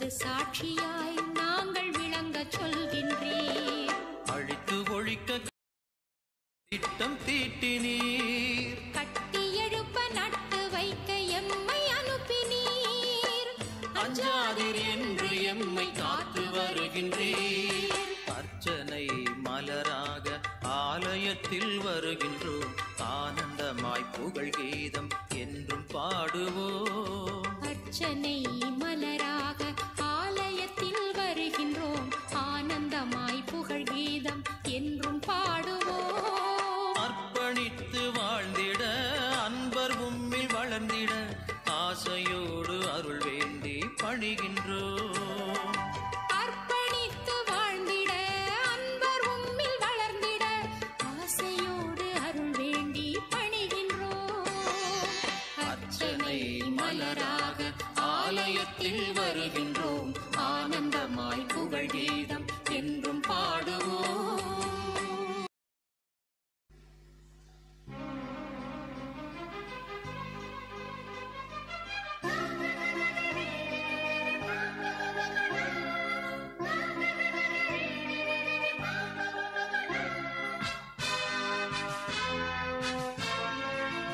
சாட்சியாய் நாங்கள் விளங்கச் சொல்கின்றீர் அழித்து ஒழிக்க திட்டம் தீட்டினீர் கட்டி எழுப்ப நட்டு வைக்க எம்மை அனுப்பினீர் அஞ்சாதிர் என்று எம்மை காத்து வருகின்றீர் அர்ச்சனை மலராக ஆலயத்தில் வருகின்றோம் ஆனந்தமாய் புகழ் கீதம் என்றும் பாடுவோம் அர்ச்சனை மலராக ஆலயத்தில் வருகின்றோம் ஆனந்தமாய் புகழ் கீதம் என்றும் பாடுவோம் அர்ப்பணித்து வாழ்ந்திட அன்பர் உம்மில் வளர்ந்திட ஆசையோடு அருள் வேண்டி பணிகின்றோம் அர்ப்பணித்து வாழ்ந்திட அன்பர் உம்மில் வளர்ந்திட ஆசையோடு அருள் வேண்டி பணிகின்றோம் அர்ச்சனை மலராக ஆலயத்தில் வருகின்றோம் ஆனந்தமாய் புகழ் கீதம் என்றும் பாடுவோம்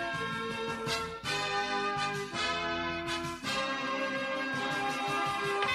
ஆ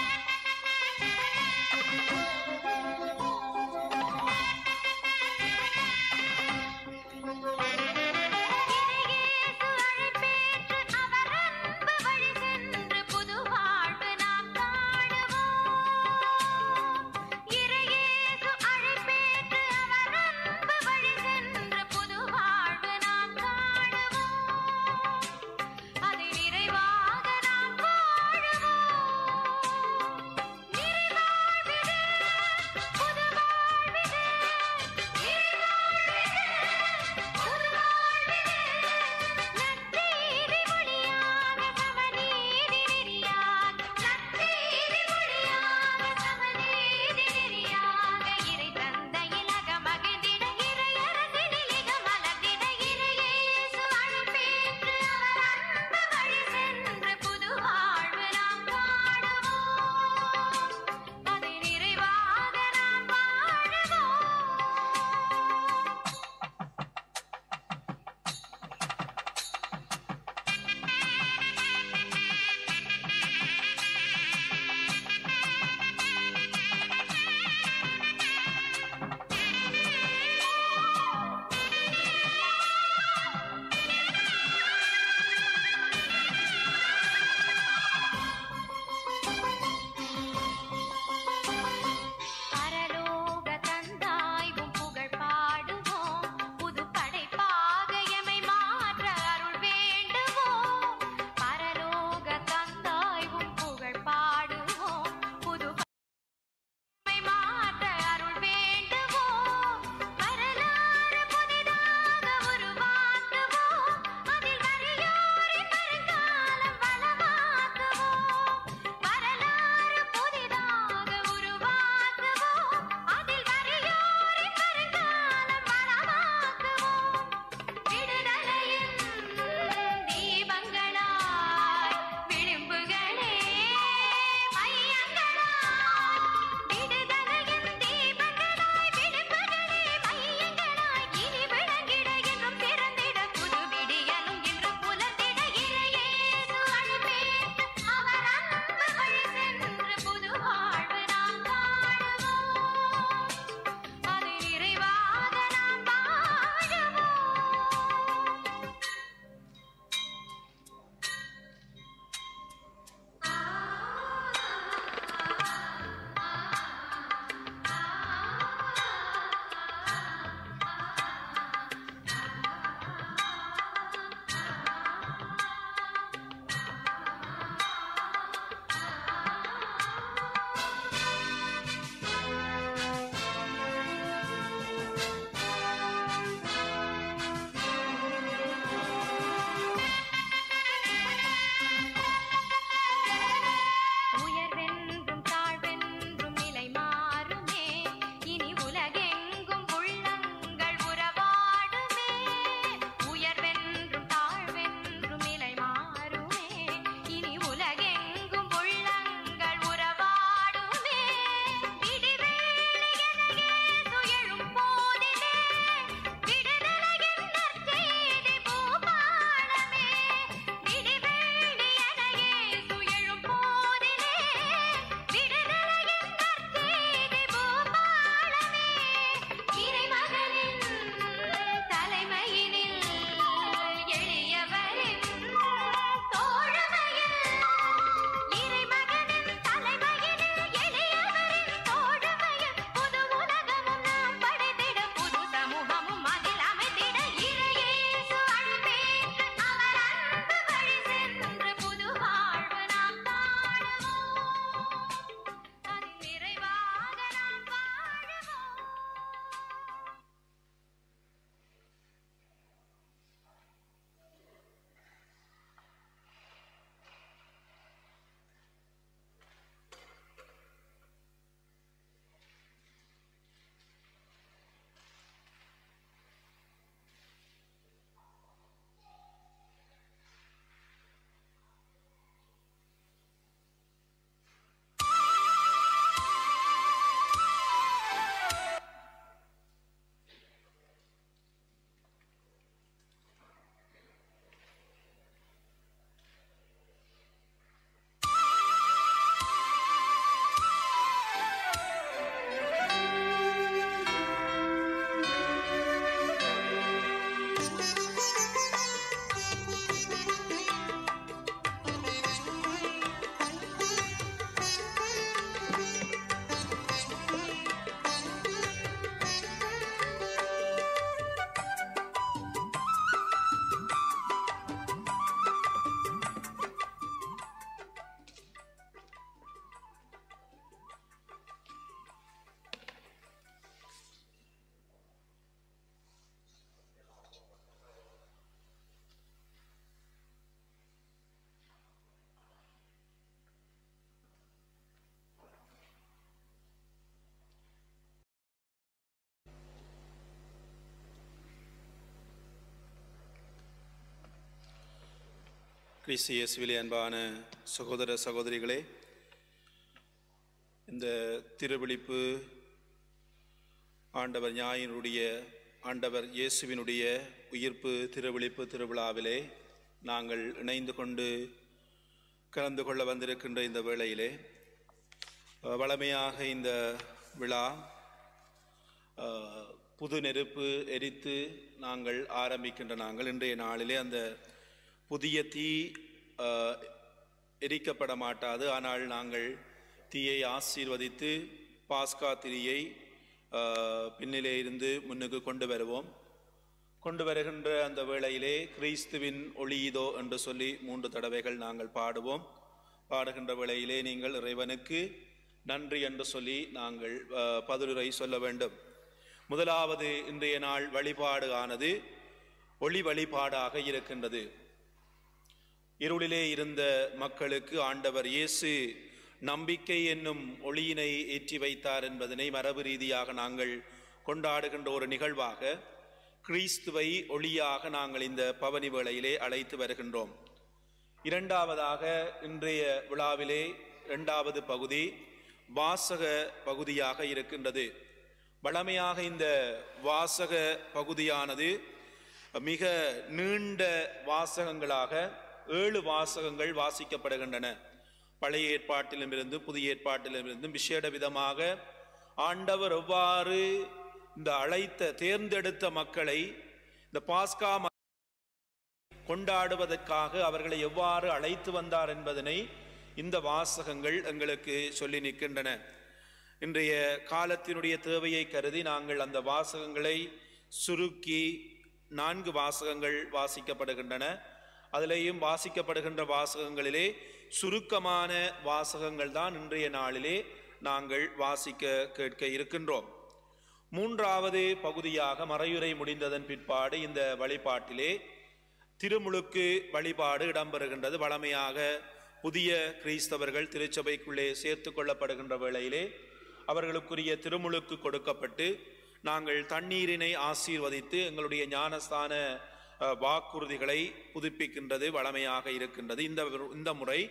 கிறிஸ்து இயேசுவிலே அன்பான சகோதர சகோதரிகளே இந்த திருவிழிப்பு ஆண்டவர் ஞாயினுடைய ஆண்டவர் இயேசுவினுடைய உயிர்ப்பு திருவிழிப்பு திருவிழாவிலே நாங்கள் இணைந்து கொண்டு கலந்து கொள்ள வந்திருக்கின்ற இந்த வேளையிலே அஹ், வழமையாக இந்த விழா அஹ், புது நெருப்பு எரித்து நாங்கள் ஆரம்பிக்கின்ற நாங்கள் இன்றைய நாளிலே அந்த புதிய தீ அஹ், எரிக்கப்பட மாட்டாது ஆனால் நாங்கள் தீயை ஆசீர்வதித்து பாஸ்கா திரியை அஹ், பின்னிலே இருந்து முன்னுக்கு கொண்டு வருவோம் கொண்டு வருகின்ற அந்த வேளையிலே கிறிஸ்துவின் ஒளியிதோ என்று சொல்லி மூன்று தடவைகள் நாங்கள் பாடுவோம் பாடுகின்ற வேளையிலே நீங்கள் இறைவனுக்கு நன்றி என்று சொல்லி நாங்கள் அஹ், பதிலுரை சொல்ல வேண்டும் முதலாவது இன்றைய நாள் வழிபாடு ஆனது ஒளி வழிபாடாக இருக்கின்றது இருளிலே இருந்த மக்களுக்கு ஆண்டவர் இயேசு நம்பிக்கை என்னும் ஒளியினை ஏற்றி வைத்தார் என்பதனை மரபு ரீதியாக நாங்கள் கொண்டாடுகின்ற ஒரு நிகழ்வாக கிறிஸ்துவை ஒளியாக நாங்கள் இந்த பவனி வேளையிலே அழைத்து வருகின்றோம் இரண்டாவதாக இன்றைய விழாவிலே இரண்டாவது பகுதி வாசக பகுதியாக இருக்கின்றது வழமையாக இந்த வாசக பகுதியானது மிக நீண்ட வாசகங்களாக ஏழு வாசகங்கள் வாசிக்கப்படுகின்றன பழைய ஏற்பாட்டிலுமிருந்து புதிய ஏற்பாட்டிலுமிருந்து விசேட விதமாக ஆண்டவர் எவ்வாறு இந்த அழைத்த தேர்ந்தெடுத்த மக்களை இந்த பாஸ்கா ம- கொண்டாடுவதற்காக அவர்களை எவ்வாறு அழைத்து வந்தார் என்பதனை இந்த வாசகங்கள் எங்களுக்கு சொல்லி நிற்கின்றன இன்றைய காலத்தினுடைய தேவையை கருதி நாங்கள் அந்த வாசகங்களை சுருக்கி நான்கு வாசகங்கள் வாசிக்கப்படுகின்றன அதிலேயும் வாசிக்கப்படுகின்ற வாசகங்களிலே சுருக்கமான வாசகங்கள் தான் இன்றைய நாளிலே நாங்கள் வாசிக்க கேட்க இருக்கின்றோம் மூன்றாவது பகுதியாக மறையுறை முடிந்ததன் பிற்பாடு இந்த வழிபாட்டிலே திருமுழுக்கு வழிபாடு இடம்பெறுகின்றது வழமையாக புதிய கிறிஸ்தவர்கள் திருச்சபைக்குள்ளே சேர்த்து கொள்ளப்படுகின்ற வேளையிலே அவர்களுக்குரிய திருமுழுக்கு கொடுக்கப்பட்டு நாங்கள் தண்ணீரினை ஆசீர்வதித்து எங்களுடைய ஞானஸ்தான அஹ், வாக்குறுதிகளை புதுப்பிக்கின்றது வழமையாக இருக்கின்றது இந்த இந்த முறை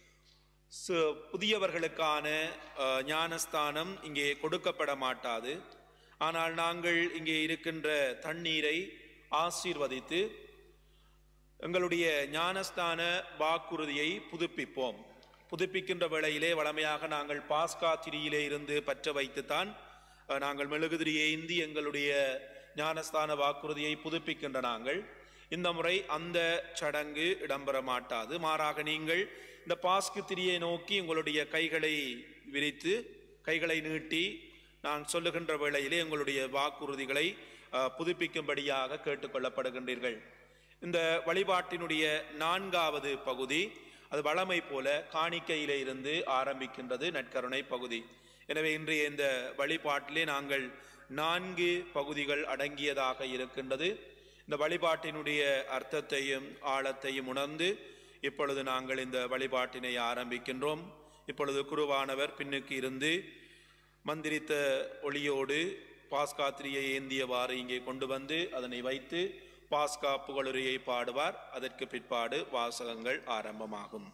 சு- புதியவர்களுக்கான அஹ், ஞானஸ்தானம் இங்கே கொடுக்கப்பட மாட்டாது ஆனால் நாங்கள் இங்கே இருக்கின்ற தண்ணீரை ஆசீர்வதித்து எங்களுடைய ஞானஸ்தான வாக்குறுதியை புதுப்பிப்போம் புதுப்பிக்கின்ற வேளையிலே வழமையாக நாங்கள் பாஸ்கா திரியிலே இருந்து பற்ற வைத்துத்தான் அஹ், நாங்கள் மெழுகுதிரியை ஏந்தி எங்களுடைய ஞானஸ்தான வாக்குறுதியை புதுப்பிக்கின்ற நாங்கள் இந்த முறை அந்த சடங்கு இடம்பெற மாட்டாது மாறாக நீங்கள் இந்த பாஸ்கு திரியை நோக்கி உங்களுடைய கைகளை விரித்து கைகளை நீட்டி நான் சொல்லுகின்ற வேளையிலே உங்களுடைய வாக்குறுதிகளை அஹ், புதுப்பிக்கும்படியாக கேட்டுக்கொள்ளப்படுகின்றீர்கள் இந்த வழிபாட்டினுடைய நான்காவது பகுதி அது வளமை போல காணிக்கையிலே இருந்து ஆரம்பிக்கின்றது நற்கருணை பகுதி எனவே இன்றைய இந்த வழிபாட்டிலே நாங்கள் நான்கு பகுதிகள் அடங்கியதாக இருக்கின்றது இந்த வழிபாட்டினுடைய அர்த்தத்தையும் ஆழத்தையும் உணர்ந்து இப்பொழுது நாங்கள் இந்த வழிபாட்டினை ஆரம்பிக்கின்றோம் இப்பொழுது குருவானவர் பின்னுக்கு இருந்து மந்திரித்த ஒளியோடு பாஸ்காத்திரியை ஏந்தியவாறு இங்கே கொண்டு வந்து அதனை வைத்து பாஸ்கா புகழுரையை பாடுவார் அதற்கு பிற்பாடு வாசகங்கள் ஆரம்பமாகும்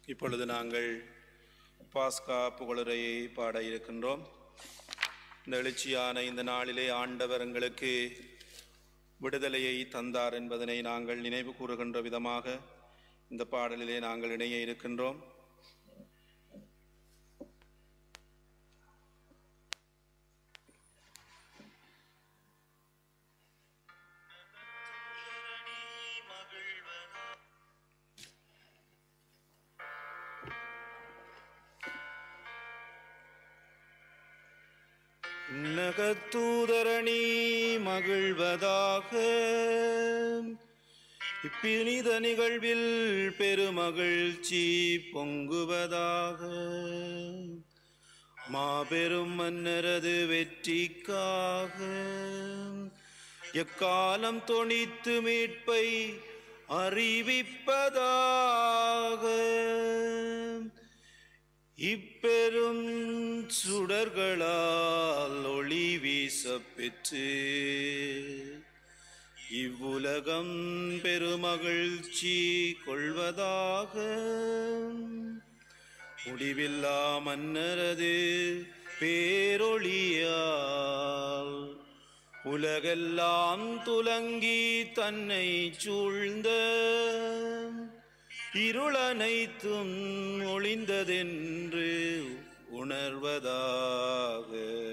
இப்பொழுது நாங்கள் பாஸ்கா புகழுரையை பாட இருக்கின்றோம் இந்த எழுச்சியான இந்த நாளிலே ஆண்டவர் எங்களுக்கு விடுதலையை தந்தார் என்பதனை நாங்கள் நினைவு கூறுகின்ற விதமாக இந்த பாடலிலே நாங்கள் இணைய இருக்கின்றோம் நகத்தூதரணி மகிழ்வதாக இப்பினித நிகழ்வில் பெருமகிழ்ச்சி பொங்குவதாக மாபெரும் மன்னரது வெற்றிக்காக எக்காலம் தொனித்து மீட்பை அறிவிப்பதாக இப்பெரும் சுடர்களால் ஒளி வீசப் பெற்று இவ்வுலகம் பெருமகிழ்ச்சி கொள்வதாக முடிவில்லா மன்னரது பேரொளியால் உலகெல்லாம் துலங்கி தன்னை சூழ்ந்த இருளனைத்தும் ஒளிந்ததென்று உணர்வதாக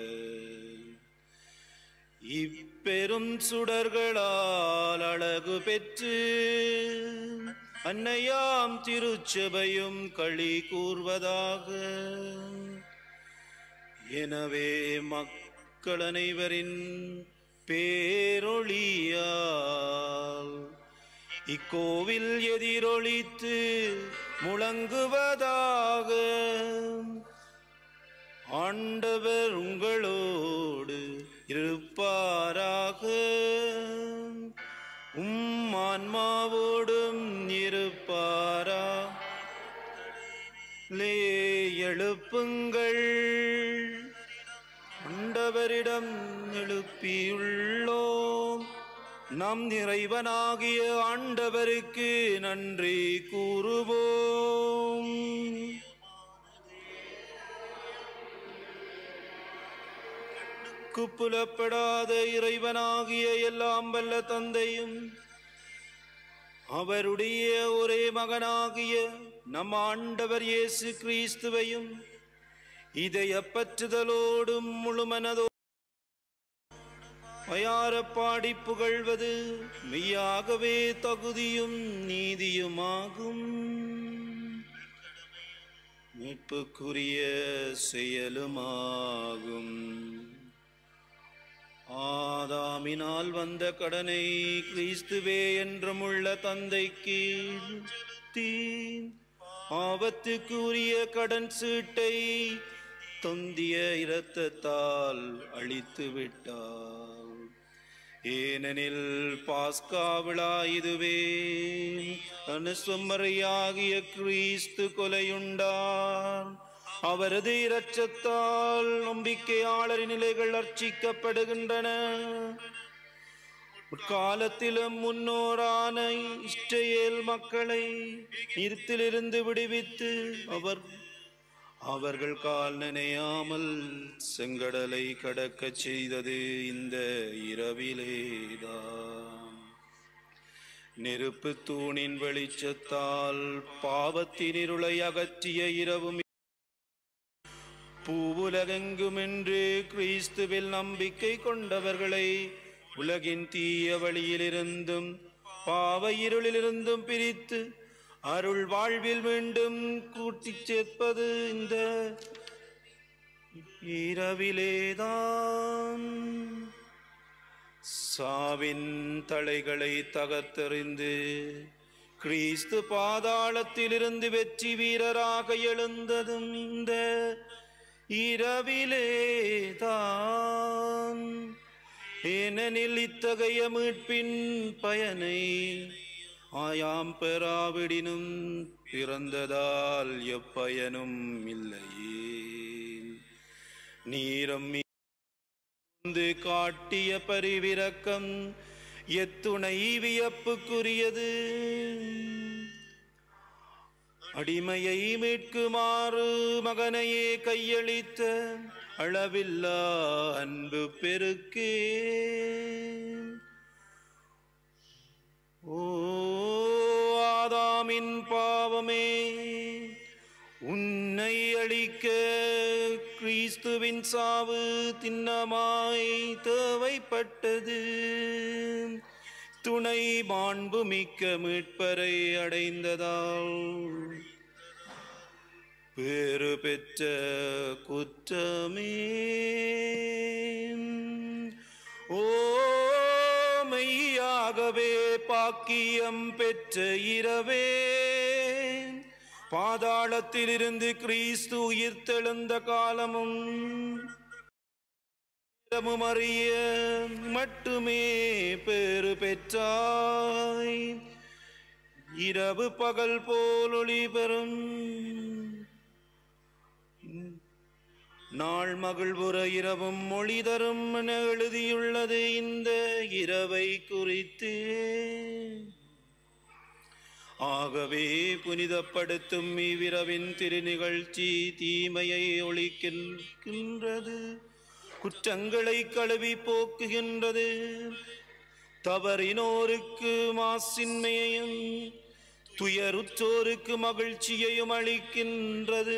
இப்பெரும் சுடர்களால் அழகு பெற்று அன்னையாம் திருச்சபையும் களி கூர்வதாக எனவே மக்கள் அனைவரின் பேரொளியால் இக்கோவில் எதிரொலித்து முழங்குவதாக ஆண்டவர் உங்களோடு இருப்பாராக உம் ஆன்மாவோடும் இருப்பாரா லே எழுப்புங்கள் ஆண்டவரிடம் எழுப்பியுள்ளோம் நம் இறைவனாகிய ஆண்டவருக்கு நன்றி கூறுவோம் புலப்படாத இறைவனாகிய எல்லாம் வல்ல தந்தையும் அவருடைய ஒரே மகனாகிய நம் ஆண்டவர் இயேசு கிறிஸ்துவையும் இதய பற்றுதலோடும் முழுமனதோ பயார பாடி புகழ்வது மெய்யாகவே தகுதியும் நீதியுமாகும் மீட்புக்குரிய செயலுமாகும் ஆதாமினால் வந்த கடனை கிறிஸ்துவே என்றும் உள்ள தந்தைக்கு தீ ஆபத்துக்குரிய கடன் சீட்டை தொந்திய இரத்தத்தால் அழித்து விட்டார் ஏனெனில் பாஸ்கா விழா இதுவே அனுசுமறையாகிய கிறிஸ்து கொலையுண்டார் அவரது இரட்சத்தால் நம்பிக்கையாளரின் நிலைகள் அர்ச்சிக்கப்படுகின்றன முற்காலத்திலும் முன்னோரான இஷ்டேல் மக்களை நிறுத்திலிருந்து விடுவித்து அவர் அவர்கள் கால் நினையாமல் செங்கடலை கடக்கச் செய்தது இந்த இரவிலேதான் நெருப்பு தூணின் வெளிச்சத்தால் பாவத்தின் இருளை அகற்றிய இரவும் பூவுலகெங்குமென்று கிறிஸ்துவில் நம்பிக்கை கொண்டவர்களை உலகின் தீய வழியிலிருந்தும் பாவ இருளிலிருந்தும் பிரித்து அருள் வாழ்வில் மீண்டும் கூட்டிச் சேர்ப்பது இந்த இரவிலேதான் சாவின் தலைகளை தகர்த்தெறிந்து கிறிஸ்து பாதாளத்திலிருந்து வெற்றி வீரராக எழுந்ததும் இந்த இரவிலேதான் ஏனெனில் இத்தகைய மீட்பின் பயனை ஆயாம் பெறாவிடினும் பிறந்ததால் எப்பயனும் இல்லையே நீரம் மீந்து காட்டிய பரிவிரக்கம் எத்துணை வியப்புக்குரியது அடிமையை மீட்குமாறு மகனையே கையளித்த அளவில்லா அன்பு பெருக்கே ஓ ஆதாமின் பாவமே உன்னை அழிக்க கிறிஸ்துவின் சாவு திண்ணமாய் தேவைப்பட்டது துணை மாண்புமிக்க மீட்பரை அடைந்ததால் பேறு பெற்ற குற்றமே ஓ மெய்யாகவே பாக்கியம் பெற்ற இரவே பாதாளத்திலிருந்து கிறிஸ்து உயிர்த்தெழுந்த காலமும் நேரமும் அறிய மட்டுமே பேறு பெற்றாய் இரவு பகல் போல் ஒளி பெறும் நாள் மகிழ்வுற இரவும் மொழி தரும் என எழுதியுள்ளது இந்த இரவை குறித்து ஆகவே புனிதப்படுத்தும் இவ்விரவின் திருநிகழ்ச்சி தீமையை ஒழிக்கின்றது குற்றங்களை கழுவி போக்குகின்றது தவறினோருக்கு மாசின்மையையும் துயருற்றோருக்கு மகிழ்ச்சியையும் அளிக்கின்றது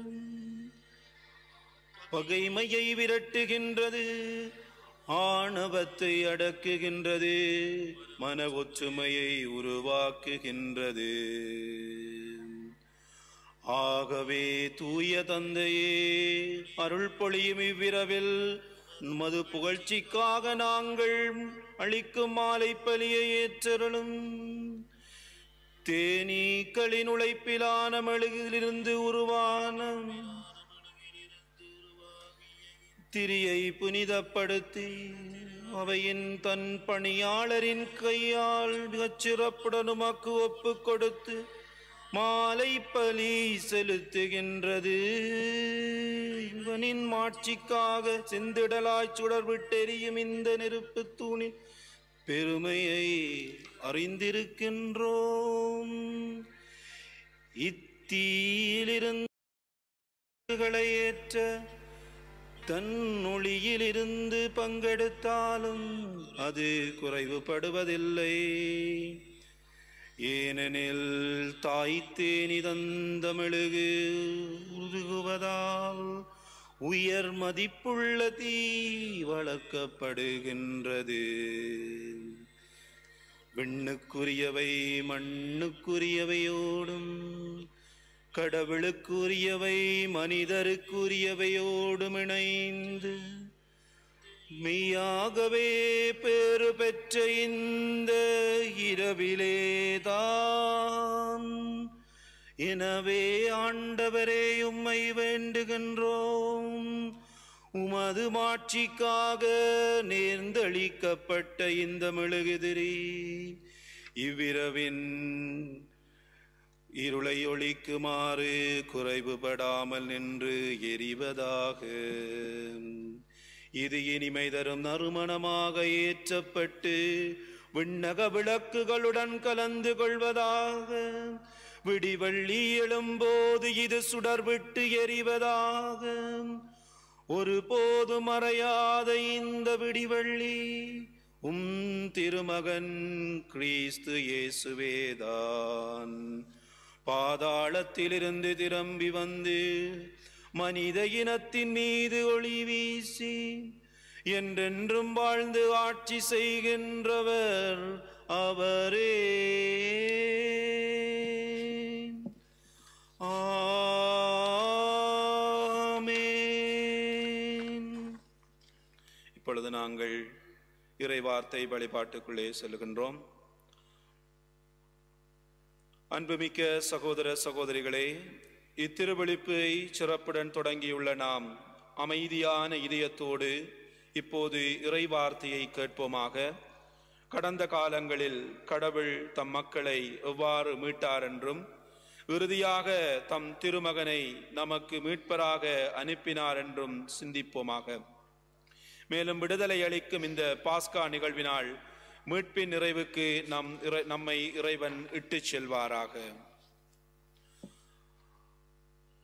பகைமையை விரட்டுகின்றது ஆணவத்தை அடக்குகின்றது மன ஒற்றுமையை உருவாக்குகின்றது ஆகவே தூய தந்தையே அருள் பொழியும் இவ்விரவில் மது புகழ்ச்சிக்காக நாங்கள் அளிக்கும் மாலை பலியை ஏற்றருளும் தேனீக்களின் உழைப்பிலான மெழுகிலிருந்து உருவான திரியை புனிதப்படுத்தி அவையின் தன் பணியாளரின் கையால் மிகச் சிறப்புடன் உமக்கு ஒப்பு கொடுத்து மாலை பலி செலுத்துகின்றது இவனின் மாட்சிக்காக செந்திடலாய் சுடர் விட்டெரியும் இந்த நெருப்பு தூணின் பெருமையை அறிந்திருக்கின்றோம் இத்தீயிலிருந்து ஏற்ற தன் ஒளியிலிருந்து பங்கெடுத்தாலும் அது குறைவுபடுவதில்லை ஏனெனில் தாய்த்தேனி தந்த மெழுகு உருகுவதால் உயர் மதிப்புள்ள தீ வளர்க்கப்படுகின்றது விண்ணுக்குரியவை மண்ணுக்குரியவையோடும் கடவுளுக்குரியவை மனிதருக்குரியவையோடும் இணைந்து மெய்யாகவே பேறு பெற்ற இந்த இரவிலேதான் எனவே ஆண்டவரே உம்மை வேண்டுகின்றோம் உமது மாட்சிக்காக நேர்ந்தளிக்கப்பட்ட இந்த மெழுகுதிரி இவ்விரவின் இருளை ஒழிக்குமாறு குறைவுபடாமல் நின்று எரிவதாக இது இனிமை தரும் நறுமணமாக ஏற்றப்பட்டு விண்ணக விளக்குகளுடன் கலந்து கொள்வதாக விடிவள்ளி எழும்போது இது சுடர்விட்டு எரிவதாக ஒரு மறையாத இந்த விடிவள்ளி உம் திருமகன் கிறிஸ்து இயேசுவேதான் பாதாளத்திலிருந்து திரும்பி வந்து மனித இனத்தின் மீது ஒளி வீசி என்றென்றும் வாழ்ந்து ஆட்சி செய்கின்றவர் அவரே ஆமென். இப்பொழுது நாங்கள் இறைவார்த்தை வழிபாட்டுக்குள்ளே செல்கின்றோம் அன்புமிக்க சகோதர சகோதரிகளே இத்திருவெளிப்பை சிறப்புடன் தொடங்கியுள்ள நாம் அமைதியான இதயத்தோடு இப்போது இறைவார்த்தையை கேட்போமாக கடந்த காலங்களில் கடவுள் தம் மக்களை எவ்வாறு மீட்டார் என்றும் இறுதியாக தம் திருமகனை நமக்கு மீட்பராக அனுப்பினார் என்றும் சிந்திப்போமாக மேலும் விடுதலை அளிக்கும் இந்த பாஸ்கா நிகழ்வினால் மீட்பின் நிறைவுக்கு நம் இறை- நம்மை இறைவன் இட்டுச் செல்வாராக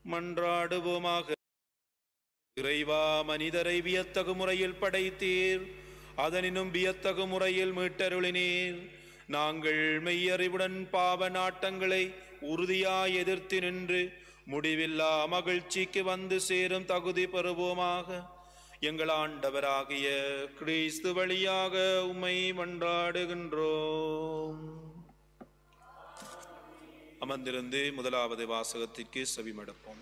மன்றாடுவோமாக இறைவா மனிதரை வியத்தகு முறையில் படைத்தீர் அதனினும் வியத்தகு முறையில் மீட்டருளினீர் நாங்கள் மெய்யறிவுடன் பாவ நாட்டங்களை உறுதியாய் எதிர்த்து நின்று முடிவில்லா மகிழ்ச்சிக்கு வந்து சேரும் தகுதி பெறுவோமாக எங்கள் ஆண்டவராகிய கிறிஸ்து வழியாக உம்மை மன்றாடுகின்றோம் அமர்ந்திருந்து முதலாவது வாசகத்திற்கு செவிமடுப்போம்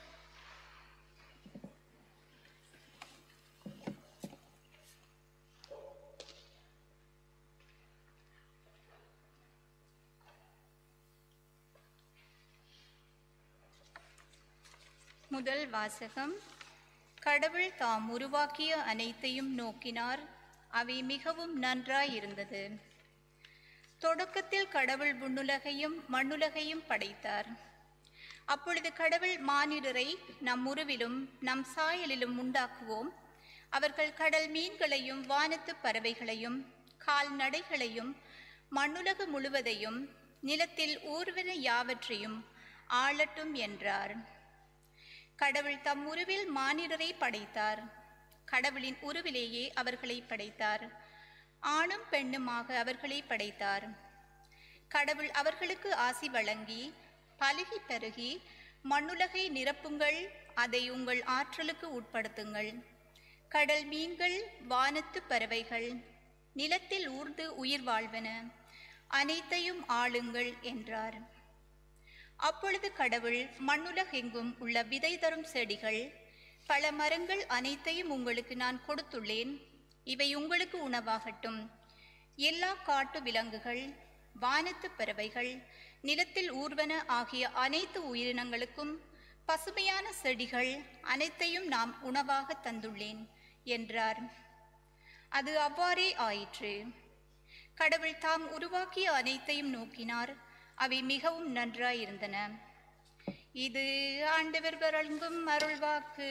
முதல் வாசகம் கடவுள் தாம் உருவாக்கிய அனைத்தையும் நோக்கினார் அவை மிகவும் நன்றாயிருந்தது தொடக்கத்தில் கடவுள் விண்ணுலகையும் மண்ணுலகையும் படைத்தார் அப்பொழுது கடவுள் மானிடரை நம் உருவிலும் நம் சாயலிலும் உண்டாக்குவோம் அவர்கள் கடல் மீன்களையும் வானத்து பறவைகளையும் கால்நடைகளையும் மண்ணுலகு முழுவதையும் நிலத்தில் ஊர்வன யாவற்றையும் ஆளட்டும் என்றார் கடவுள் தம் உருவில் மானிடரை படைத்தார் கடவுளின் உருவிலேயே அவர்களை படைத்தார் ஆணும் பெண்ணுமாக அவர்களை படைத்தார் கடவுள் அவர்களுக்கு ஆசி வழங்கி பலுகி பெருகி மண்ணுலகை நிரப்புங்கள் அதை உங்கள் ஆற்றலுக்கு உட்படுத்துங்கள் கடல் மீன்கள் வானத்து பறவைகள் நிலத்தில் ஊர்ந்து உயிர் வாழ்வன அனைத்தையும் ஆளுங்கள் என்றார் அப்பொழுது கடவுள் மண்ணுலகெங்கும் உள்ள விதை தரும் செடிகள் பல மரங்கள் அனைத்தையும் உங்களுக்கு நான் கொடுத்துள்ளேன் இவை உங்களுக்கு உணவாகட்டும் எல்லா காட்டு விலங்குகள் வானத்து பறவைகள் நிலத்தில் ஊர்வன ஆகிய அனைத்து உயிரினங்களுக்கும் பசுமையான செடிகள் அனைத்தையும் நாம் உணவாக தந்துள்ளேன் என்றார் அது அவ்வாறே ஆயிற்று கடவுள் தாம் உருவாக்கிய அனைத்தையும் நோக்கினார் அவை மிகவும் நன்றாயிருந்தன இது ஆண்டவர் வழங்கும் அருள்வாக்கு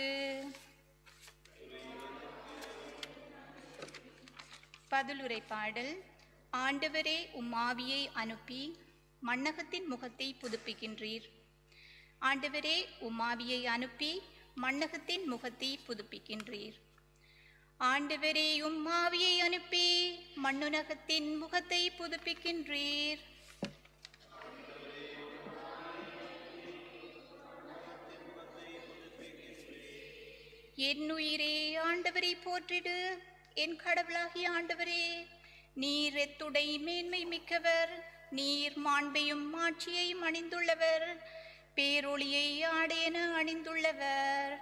பதிலுரை பாடல் ஆண்டவரே உம் ஆவியை அனுப்பி மண்ணகத்தின் முகத்தை புதுப்பிக்கின்றீர் ஆண்டவரே உம் ஆவியை அனுப்பி மண்ணகத்தின் முகத்தை புதுப்பிக்கின்றீர் ஆண்டவரே உம் ஆவியை அனுப்பி மண்ணுலகத்தின் முகத்தை புதுப்பிக்கின்றீர் என் உயிரே ஆண்டவரை போற்றிடு என் கடவுளாகிய ஆண்டவரே நீர் எத்துடை மேன்மை மிக்கவர் நீர் மாண்பையும் மாட்சியையும் அணிந்துள்ளவர் பேரொளியை ஆடையென அணிந்துள்ளவர்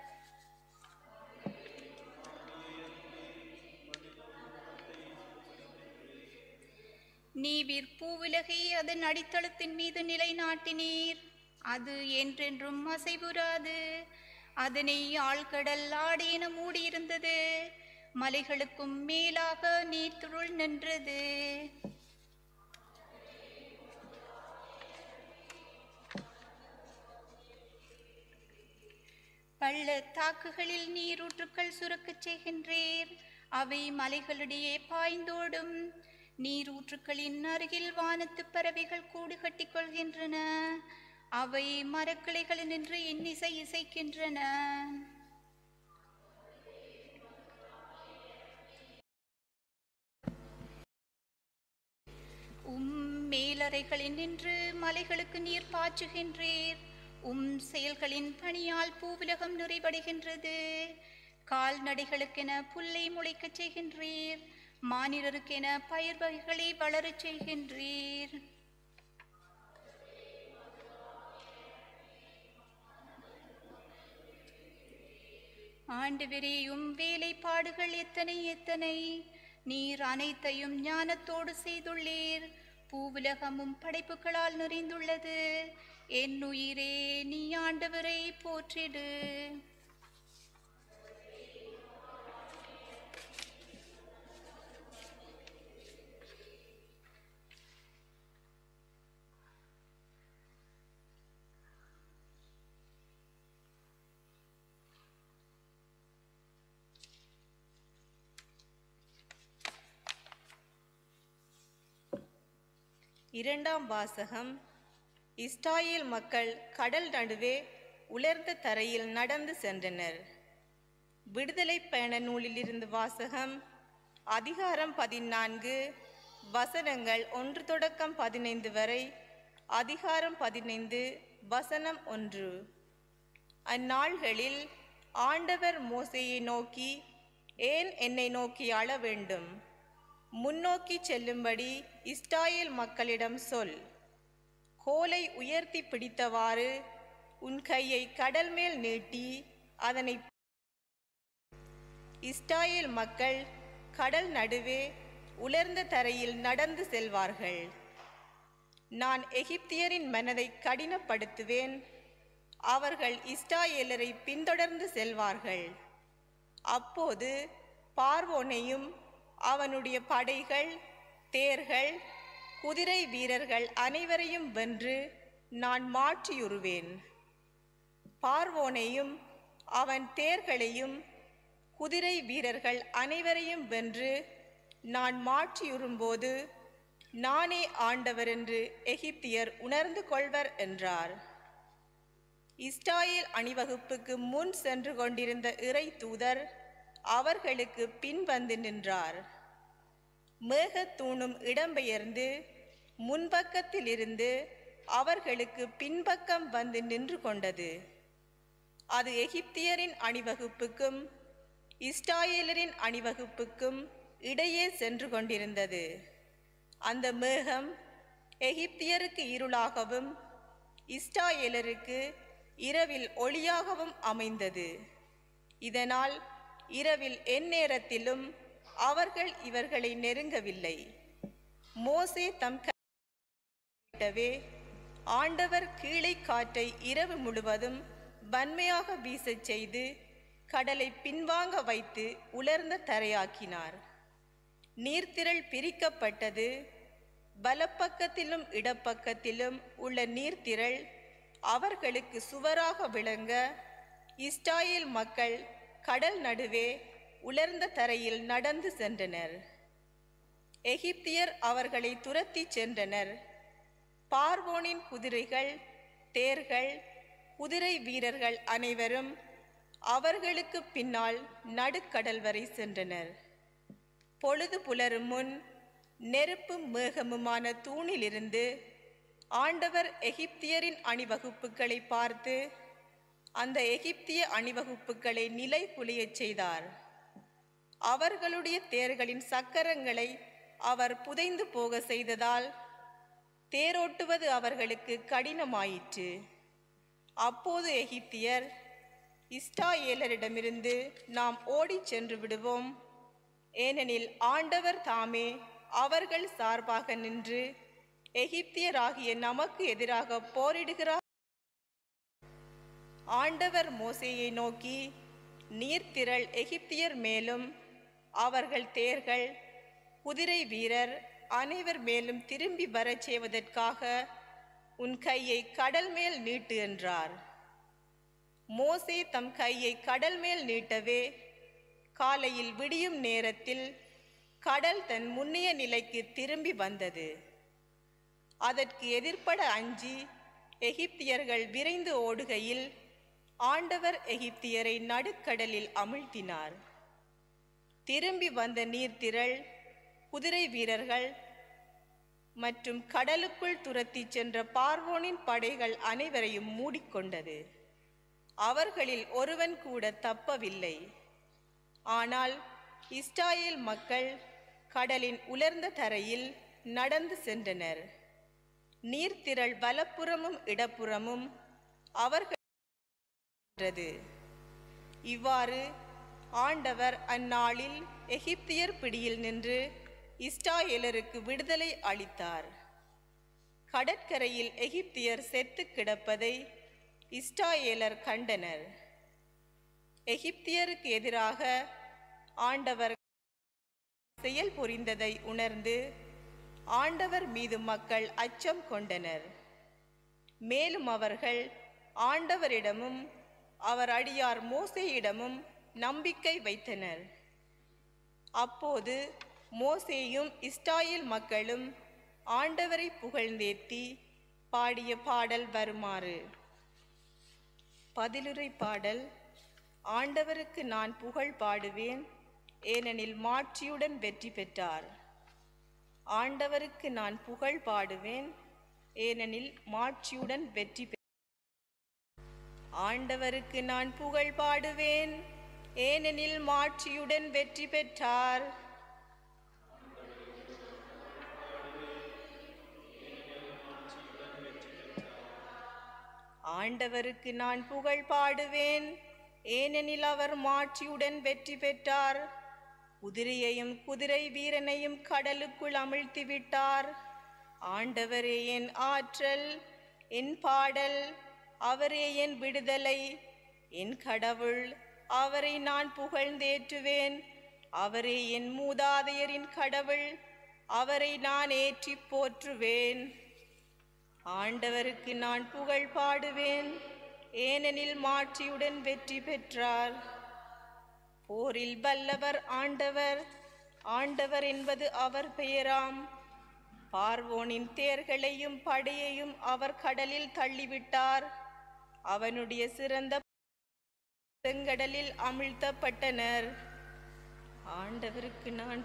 நீவிர் பூவுலகை அதன் அடித்தளத்தின் மீது நிலைநாட்டினீர் அது என்றென்றும் அசைவுறாது அதனை ஆழ்கடல் ஆடேன மூடியிருந்தது மலைகளுக்கும் மேலாக நீர்த்துருள் நின்றது பள்ளத்தாக்குகளில் நீரூற்றுக்கள் சுரக்கச் செய்கின்றீர் அவை மலைகளிடையே பாய்ந்தோடும் நீரூற்றுக்களின் அருகில் வானத்து பறவைகள் கூடு கட்டிக் கொள்கின்றன அவை மரக்கிளைகளில் நின்று இன்னிசை இசைக்கின்றன உம் மேலறைகளில் நின்று மலைகளுக்கு நீர் பாய்ச்சுகின்றீர் உம் செயல்களின் பணியால் பூவுலகம் நிறைவடைகின்றது கால்நடைகளுக்கென புல்லை முளைக்கச் செய்கின்றீர் மானிடருக்கென பயிர் வகைகளை வளரச் செய்கின்றீர் ஆண்டவரேயும் வேலைப்பாடுகள் எத்தனை எத்தனை நீர் அனைத்தையும் ஞானத்தோடு செய்துள்ளீர் பூவுலகமும் படைப்புகளால் நிறைந்துள்ளது என் உயிரே நீ ஆண்டவரை போற்றிடு இரண்டாம் வாசகம் இஸ்ராயேல் மக்கள் கடல் நடுவே உலர்ந்த தரையில் நடந்து சென்றனர் விடுதலை பயண நூலிலிருந்து வாசகம் அதிகாரம் பதினான்கு வசனங்கள் ஒன்று தொடக்கம் பதினைந்து வரை அதிகாரம் பதினைந்து வசனம் ஒன்று அந்நாள்களில் ஆண்டவர் மோசேயை நோக்கி ஏன் என்னை நோக்கி அழ வேண்டும் முன்னோக்கி செல்லும்படி இஸ்ராயேல் மக்களிடம் சொல் கோலை உயர்த்தி பிடித்தவாறு உன் கையை கடல் மேல் நீட்டி அதனை இஸ்ராயேல் மக்கள் கடல் நடுவே உலர்ந்த தரையில் நடந்து செல்வார்கள் நான் எகிப்தியரின் மனதை கடினப்படுத்துவேன் அவர்கள் இஸ்ராயேலரை பின்தொடர்ந்து செல்வார்கள் அப்போது பார்வோனையும் அவனுடைய படைகள் தேர்கள் குதிரை வீரர்கள் அனைவரையும் வென்று நான் மாற்றியுருவேன் பார்வோனையும் அவன் தேர்களையும் குதிரை வீரர்கள் அனைவரையும் வென்று நான் மாற்றியுறும்போது நானே ஆண்டவர் என்று எகிப்தியர் உணர்ந்து கொள்வர் என்றார் இஸ்ராயேல் அணிவகுப்புக்கு முன் சென்று கொண்டிருந்த இறை தூதர் அவர்களுக்கு பின்வந்து நின்றார் மேகத்தூணும் இடம்பெயர்ந்து முன்பக்கத்திலிருந்து அவர்களுக்கு பின்பக்கம் வந்து நின்று கொண்டது அது எகிப்தியரின் அணிவகுப்புக்கும் இஸ்ராயேலரின் அணிவகுப்புக்கும் இடையே சென்று கொண்டிருந்தது அந்த மேகம் எகிப்தியருக்கு இருளாகவும் இஸ்ராயேலருக்கு இரவில் ஒளியாகவும் அமைந்தது இதனால் இரவில் எந்நேரத்திலும் அவர்கள் இவர்களை நெருங்கவில்லை மோசே தம் கேட்டவே ஆண்டவர் கீழே காற்றை இரவு முழுவதும் வன்மையாக வீசச் செய்து கடலை பின்வாங்க வைத்து உலர்ந்த தரையாக்கினார் நீர்த்திரள் பிரிக்கப்பட்டது வலப்பக்கத்திலும் இடப்பக்கத்திலும் உள்ள நீர்த்திரள் அவர்களுக்கு சுவராக விளங்க இஸ்ராயேல் மக்கள் கடல் நடுவே உலர்ந்த தரையில் நடந்து சென்றனர் எகிப்தியர் அவர்களை துரத்தி சென்றனர் பார்வோனின் குதிரைகள் தேர்கள் குதிரை வீரர்கள் அனைவரும் அவர்களுக்கு பின்னால் நடுக்கடல் வரை சென்றனர் பொழுது புலரும் முன் நெருப்பும் மேகமுமான தூணிலிருந்து ஆண்டவர் எகிப்தியரின் அணிவகுப்புகளை பார்த்து அந்த எகிப்திய அணிவகுப்புகளை நிலை குலையச் செய்தார் அவர்களுடைய தேர்களின் சக்கரங்களை அவர் புதைந்து போக செய்ததால் தேரோட்டுவது அவர்களுக்கு கடினமாயிற்று அப்போது எகிப்தியர் இஸ்ராயேலரிடமிருந்து நாம் ஓடிச் சென்று விடுவோம் ஏனெனில் ஆண்டவர் தாமே அவர்கள் சார்பாக நின்று எகிப்தியராகிய நமக்கு எதிராக போரிடுகிறார் ஆண்டவர் மோசேயை நோக்கி நீர்த்திரள் எகிப்தியர் மேலும் அவர்கள் தேர்கள் குதிரை வீரர் அனைவர் மேலும் திரும்பி வரச் செய்வதற்காக உன் கையை கடல் மேல் நீட்டு என்றார் மோசே தம் கையை கடல் மேல் நீட்டவே காலையில் விடியும் நேரத்தில் கடல் தன் முன்னிய நிலைக்கு திரும்பி வந்தது அதற்கு எதிர்ப்பட அஞ்சி எகிப்தியர்கள் விரைந்து ஓடுகையில் ஆண்டவர் எகிப்தியரை நடுக்கடலில் அமிழ்த்தினார் திரும்பி வந்த நீர்த்திரள் குதிரை வீரர்கள் மற்றும் கடலுக்குள் துரத்தி சென்ற பார்வோனின் படைகள் அனைவரையும் மூடிக்கொண்டது அவர்களில் ஒருவன் கூட தப்பவில்லை ஆனால் இஸ்ராயேல் மக்கள் கடலின் உலர்ந்த தரையில் நடந்து சென்றனர் நீர்த்திரள் வலப்புறமும் இடப்புறமும் அவர்கள் சென்றது. இவ்வாறு ஆண்டவர் அந்நாளில் எகிப்தியர் பிடியில் நின்று இஸ்ராயேலருக்கு விடுதலை அளித்தார் கடற்கரையில் எகிப்தியர் செத்து கிடப்பதை இஸ்ராயேலர் கண்டனர் எகிப்தியருக்கு எதிராக ஆண்டவர் செயல் புரிந்ததை உணர்ந்து ஆண்டவர் மீது மக்கள் அச்சம் கொண்டனர் மேலும் அவர்கள் ஆண்டவரிடமும் அவர் அடியார் மோசேயிடமும் நம்பிக்கை வைத்தனர் அப்போது மோசேயும் இஸ்ராயேல் மக்களும் ஆண்டவரை புகழ்ந்தேத்தி பாடிய பாடல் வருமாறு பதிலுரை பாடல் ஆண்டவருக்கு நான் புகழ் பாடுவேன் ஏனெனில் மாட்சியுடன் வெற்றி பெற்றார் ஆண்டவருக்கு நான் புகழ் பாடுவேன் ஏனெனில் மாட்சியுடன் வெற்றி பெ ஆண்டவருக்கு நான் புகழ் பாடுவேன் ஏனெனில் மாட்சியுடன் வெற்றி பெற்றார் ஆண்டவருக்கு நான் புகழ் பாடுவேன் ஏனெனில் அவர் மாட்சியுடன் வெற்றி பெற்றார் குதிரையையும் குதிரை வீரனையும் கடலுக்குள் அமிழ்த்தி விட்டார் ஆண்டவரே என் ஆற்றல் என் பாடல் அவரே என் விடுதலை என் கடவுள் அவரை நான் புகழ்ந்தேற்றுவேன் அவரே என் மூதாதையரின் கடவுள் அவரை நான் ஏற்றிப் போற்றுவேன் ஆண்டவருக்கு நான் புகழ் பாடுவேன் ஏனெனில் மாட்சியுடன் வெற்றி பெற்றார் போரில் வல்லவர் ஆண்டவர் ஆண்டவர் என்பது அவர் பெயராம் பார்வோனின் தேர்களையும் படையையும் அவர் கடலில் தள்ளிவிட்டார் அவனுடைய சிறந்த செங்கடலில் அமிழ்த்தப்பட்டனர் ஆண்டவருக்கு நான்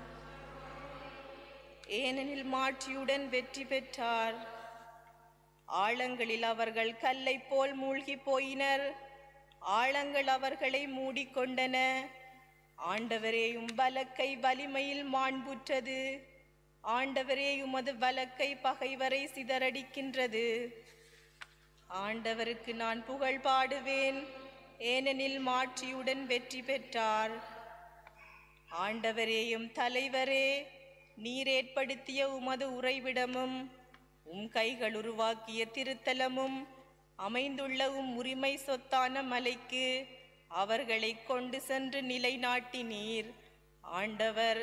ஏனெனில் மாட்சியுடன் வெற்றி பெற்றார் ஆழங்களில் அவர்கள் கல்லை போல் மூழ்கி போயினர் ஆழங்கள் அவர்களை மூடிக்கொண்டன ஆண்டவரேயும் வலக்கை வலிமையில் மாண்புற்றது ஆண்டவரே உமது வலக்கை பகைவரை சிதறடிக்கின்றது ஆண்டவருக்கு நான் புகழ் பாடுவேன் ஏனெனில் மாட்சியுடன் வெற்றி பெற்றார் ஆண்டவரேயும் தலைவரே நீர் ஏற்படுத்திய உமது உறைவிடமும் உம் கைகள் உருவாக்கிய திருத்தலமும் அமைந்துள்ள உம் உரிமை சொத்தான மலைக்கு அவர்களை கொண்டு சென்று நிலைநாட்டினீர் ஆண்டவர்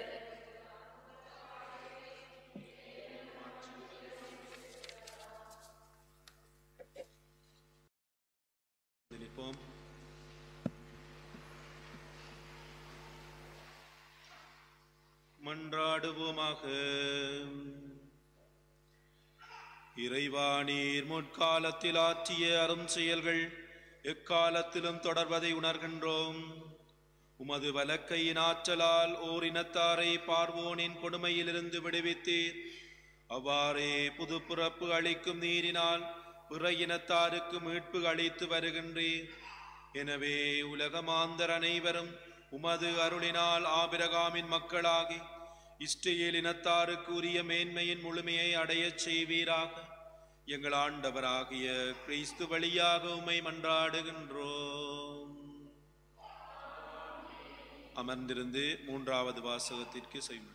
நிற்போம் மன்றாடுவோமாக இறைவா நீர் முற்காலத்தில் ஆற்றிய அரும் செயல்கள் எக்காலத்திலும் தொடர்வதை உணர்கின்றோம் உமது வலக்கையின் ஆற்றலால் ஓர் இனத்தாரை பார்வோனின் கொடுமையிலிருந்து விடுவித்தீர் அவ்வாறே புது பிறப்பு அளிக்கும் நீரினால் பிற இனத்தாருக்கு மீட்பு அளித்து வருகின்றீர் எனவே உலகமாந்தர் அனைவரும் உமது அருளினால் ஆபிரகாமின் மக்களாகி இஸ்ரேல் இனத்தாருக்கு உரிய மேன்மையின் முழுமையை அடையச் செய்வீராக எங்கள் ஆண்டவராகிய கிறிஸ்து வழியாக உம்மை மன்றாடுகின்றோம் அமர்ந்திருந்து மூன்றாவது வாசகத்திற்கு செய்யும்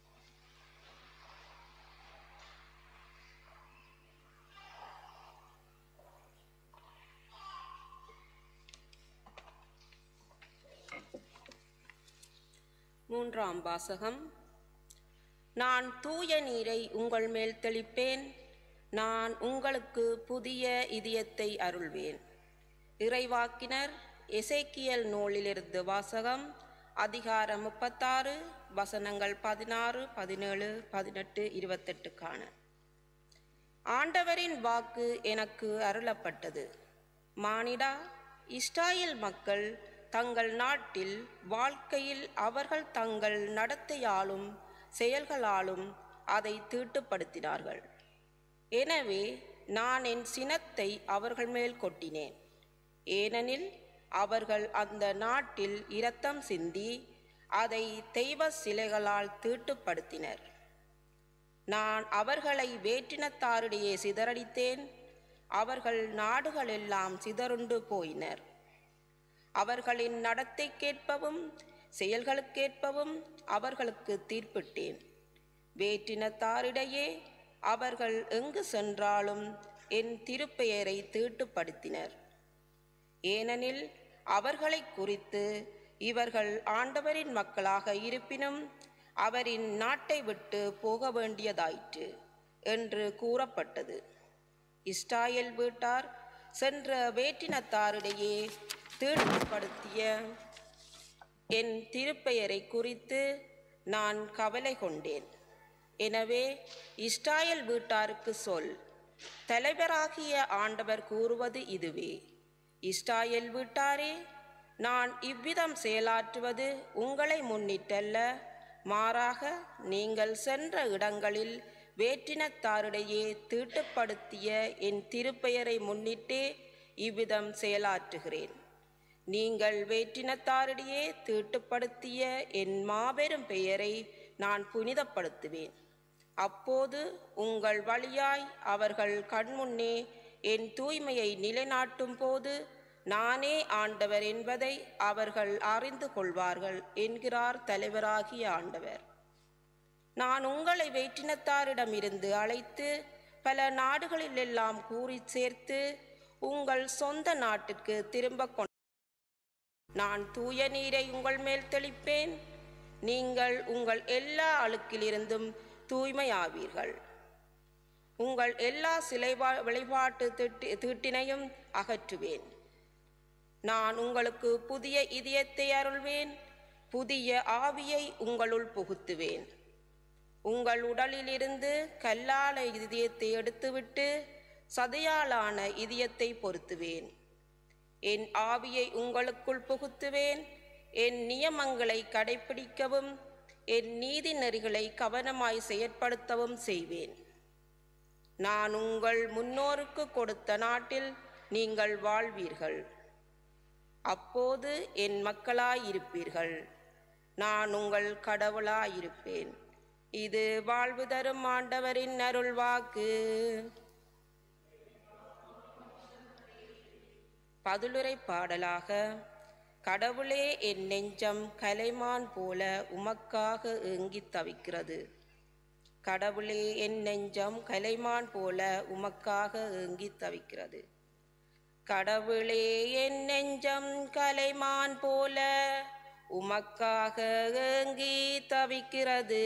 மூன்றாம் வாசகம் நான் தூய நீரை உங்கள் மேல் தெளிப்பேன் நான் உங்களுக்கு புதிய இதயத்தை அருள்வேன் இறைவாக்கினர் எசேக்கியல் நூலிலிருந்து வாசகம் அதிகாரம் முப்பத்தாறு வசனங்கள் பதினாறு பதினேழு பதினெட்டு இருபத்தெட்டுக்கான ஆண்டவரின் வாக்கு எனக்கு அருளப்பட்டது மானிடா இஸ்ராயேல் மக்கள் தங்கள் நாட்டில் வாழ்க்கையில் அவர்கள் தங்கள் நடத்தையாலும் செயல்களாலும் அதை தீட்டுப்படுத்தினார்கள் எனவே நான் என் சினத்தை அவர்கள் மேல் கொட்டினேன் ஏனெனில் அவர்கள் அந்த நாட்டில் இரத்தம் சிந்தி அதை தெய்வ சிலைகளால் தீட்டுப்படுத்தினர் நான் அவர்களை வேற்றினத்தாரிடையே சிதறடித்தேன் அவர்கள் நாடுகளெல்லாம் சிதறுண்டு போயினர் அவர்களின் நடத்தைக்கேற்பவும் செயல்களுக்கேற்பவும் அவர்களுக்கு தீர்ப்பிட்டேன் வேற்றினத்தாரிடையே அவர்கள் எங்கு சென்றாலும் என் திருப்பெயரை தீட்டுப்படுத்தினர் ஏனெனில் அவர்களை குறித்து இவர்கள் ஆண்டவரின் மக்களாக இருப்பினும் அவரின் நாட்டை விட்டு போக வேண்டியதாயிற்று என்று கூறப்பட்டது இஸ்ராயேல் வீட்டார் சென்ற வேற்றினத்தாரிடையே தீட்டுப்படுத்திய என் திருப்பெயரை குறித்து நான் கவலை கொண்டேன் எனவே இஸ்ராயேல் வீட்டாருக்கு சொல் தலைவராகிய ஆண்டவர் கூறுவது இதுவே இஸ்ராயேல் வீட்டாரே நான் இவ்விதம் செயலாற்றுவது உங்களை முன்னிட்டல்ல மாறாக நீங்கள் சென்ற இடங்களில் வேற்றினத்தாரிடையே தீட்டுப்படுத்திய என் திருப்பெயரை முன்னிட்டே இவ்விதம் செயலாற்றுகிறேன் நீங்கள் வேற்றினத்தாரிடையே தீட்டுப்படுத்திய என் மாபெரும் பெயரை நான் புனிதப்படுத்துவேன் அப்போது உங்கள் வழியாய் அவர்கள் கண்முன்னே என் தூய்மையை நிலைநாட்டும் போது நானே ஆண்டவர் என்பதை அவர்கள் அறிந்து கொள்வார்கள் என்கிறார் தலைவராகிய ஆண்டவர் நான் உங்களை வேற்றினத்தாரிடமிருந்து அழைத்து பல நாடுகளிலெல்லாம் கூறி சேர்த்து உங்கள் சொந்த நாட்டிற்கு திரும்ப கொண்டு நான் தூய நீரை உங்கள் மேல் தெளிப்பேன் நீங்கள் உங்கள் எல்லா அழுக்கிலிருந்தும் தூய்மையாவீர்கள் உங்கள் எல்லா சிலை வழிபாட்டு திட்டி தீட்டினையும் அகற்றுவேன் நான் உங்களுக்கு புதிய இதயத்தை அருள்வேன் புதிய ஆவியை உங்களுள் புகுத்துவேன் உங்கள் உடலிலிருந்து கல்லால இதயத்தை எடுத்துவிட்டு சதையாலான இதயத்தை பொருத்துவேன் என் ஆவியை உங்களுக்குள் புகுத்துவேன் என் நியமங்களை கடைப்பிடிக்கவும் என் நீதி நெறிகளை கவனமாய் செயற்படுத்தவும் செய்வேன் நான் உங்கள் முன்னோருக்கு கொடுத்த நாட்டில் நீங்கள் வாழ்வீர்கள் அப்போது என் மக்களாயிருப்பீர்கள் நான் உங்கள் கடவுளாயிருப்பேன் இது வாழ்வு தரும் ஆண்டவரின் அருள்வாக்கு பதிலுரை பாடலாக கடவுளே என் நெஞ்சம் கலைமான் போல உமக்காக ஏங்கித் தவிக்கிறது கடவுளே என் நெஞ்சம் கலைமான் போல உமக்காக ஏங்கித் தவிக்கிறது கடவுளே என் நெஞ்சம் கலைமான் போல உமக்காக ஏங்கி தவிக்கிறது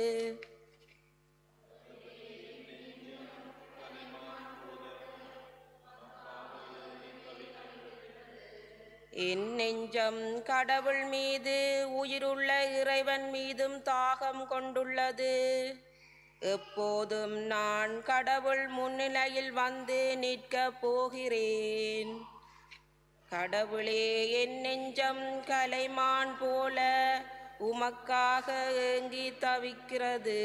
என் நெஞ்சம் கடவுள் மீது உயிருள்ள இறைவன் மீதும் தாகம் கொண்டுள்ளது எப்போதும் நான் கடவுள் முன்னிலையில் வந்து நிற்கப் போகிறேன் கடவுளே என் நெஞ்சம் கலைமான் போல உமக்காக ஏங்கி தவிக்கிறது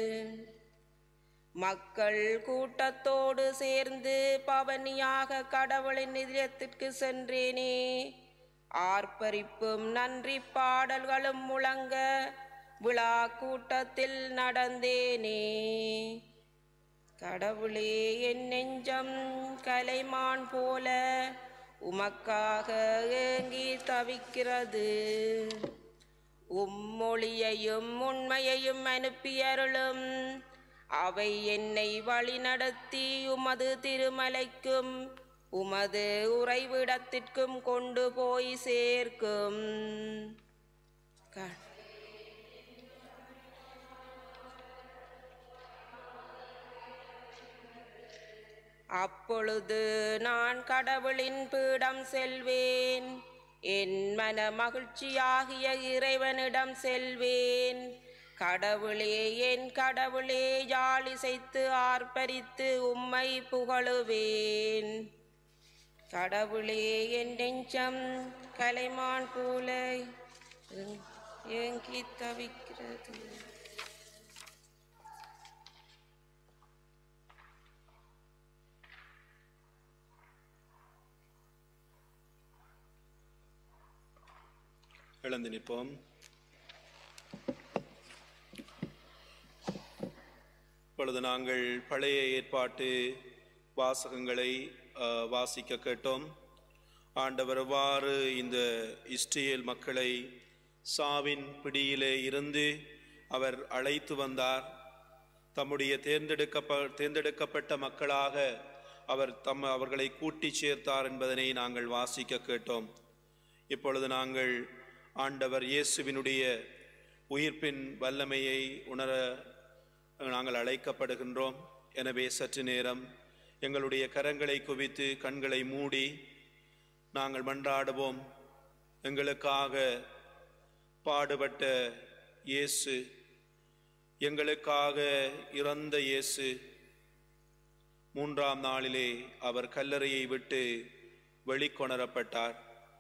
மக்கள் கூட்டத்தோடு சேர்ந்து பவனியாக கடவுளின் நிதியத்திற்கு சென்றேனே ஆர்ப்பரிப்பும் நன்றி பாடல்களும் முழங்க விழா கூட்டத்தில் நடந்தேனே கடவுளே என் நெஞ்சம் கலைமான் போல உமக்காக ஏங்கி தவிக்கிறது உம்மொழியையும் உண்மையையும் அனுப்பியருளும் அவை என்னை வழிநடத்தி உமது திருமலைக்கும் உமது உறைவிடத்திற்கும் கொண்டு போய் சேர்க்கும் க- அப்பொழுது நான் கடவுளின் பீடம் செல்வேன் என் மன மகிழ்ச்சியாகிய இறைவனிடம் செல்வேன் கடவுளே என் கடவுளே யாழிசைத்து ஆர்ப்பரித்து உம்மை புகழுவேன் கடவுளே என் நெஞ்சம் கலைமான் போல ஏங்கி தவிக்கிறது எழுந்து நிற்போம் இப்பொழுது நாங்கள் பழைய ஏற்பாட்டு வாசகங்களை அஹ், வாசிக்க கேட்டோம் ஆண்டவர் எவ்வாறு இந்த இஸ்ரேல் மக்களை சாவின் பிடியிலே இருந்து அவர் அழைத்து வந்தார் தம்முடைய தேர்ந்தெடுக்கப்ப தேர்ந்தெடுக்கப்பட்ட மக்களாக அவர் தம் அவர்களை கூட்டி சேர்த்தார் என்பதனை நாங்கள் வாசிக்க கேட்டோம் இப்பொழுது நாங்கள் ஆண்டவர் இயேசுவினுடைய உயிர்ப்பின் வல்லமையை உணர நாங்கள் அழைக்கப்படுகின்றோம் எனவே சற்று நேரம் எங்களுடைய கரங்களை குவித்து கண்களை மூடி நாங்கள் மன்றாடுவோம் எங்களுக்காக பாடுபட்ட இயேசு எங்களுக்காக இறந்த இயேசு மூன்றாம் நாளிலே அவர் கல்லறையை விட்டு வெளிக்கொணரப்பட்டார்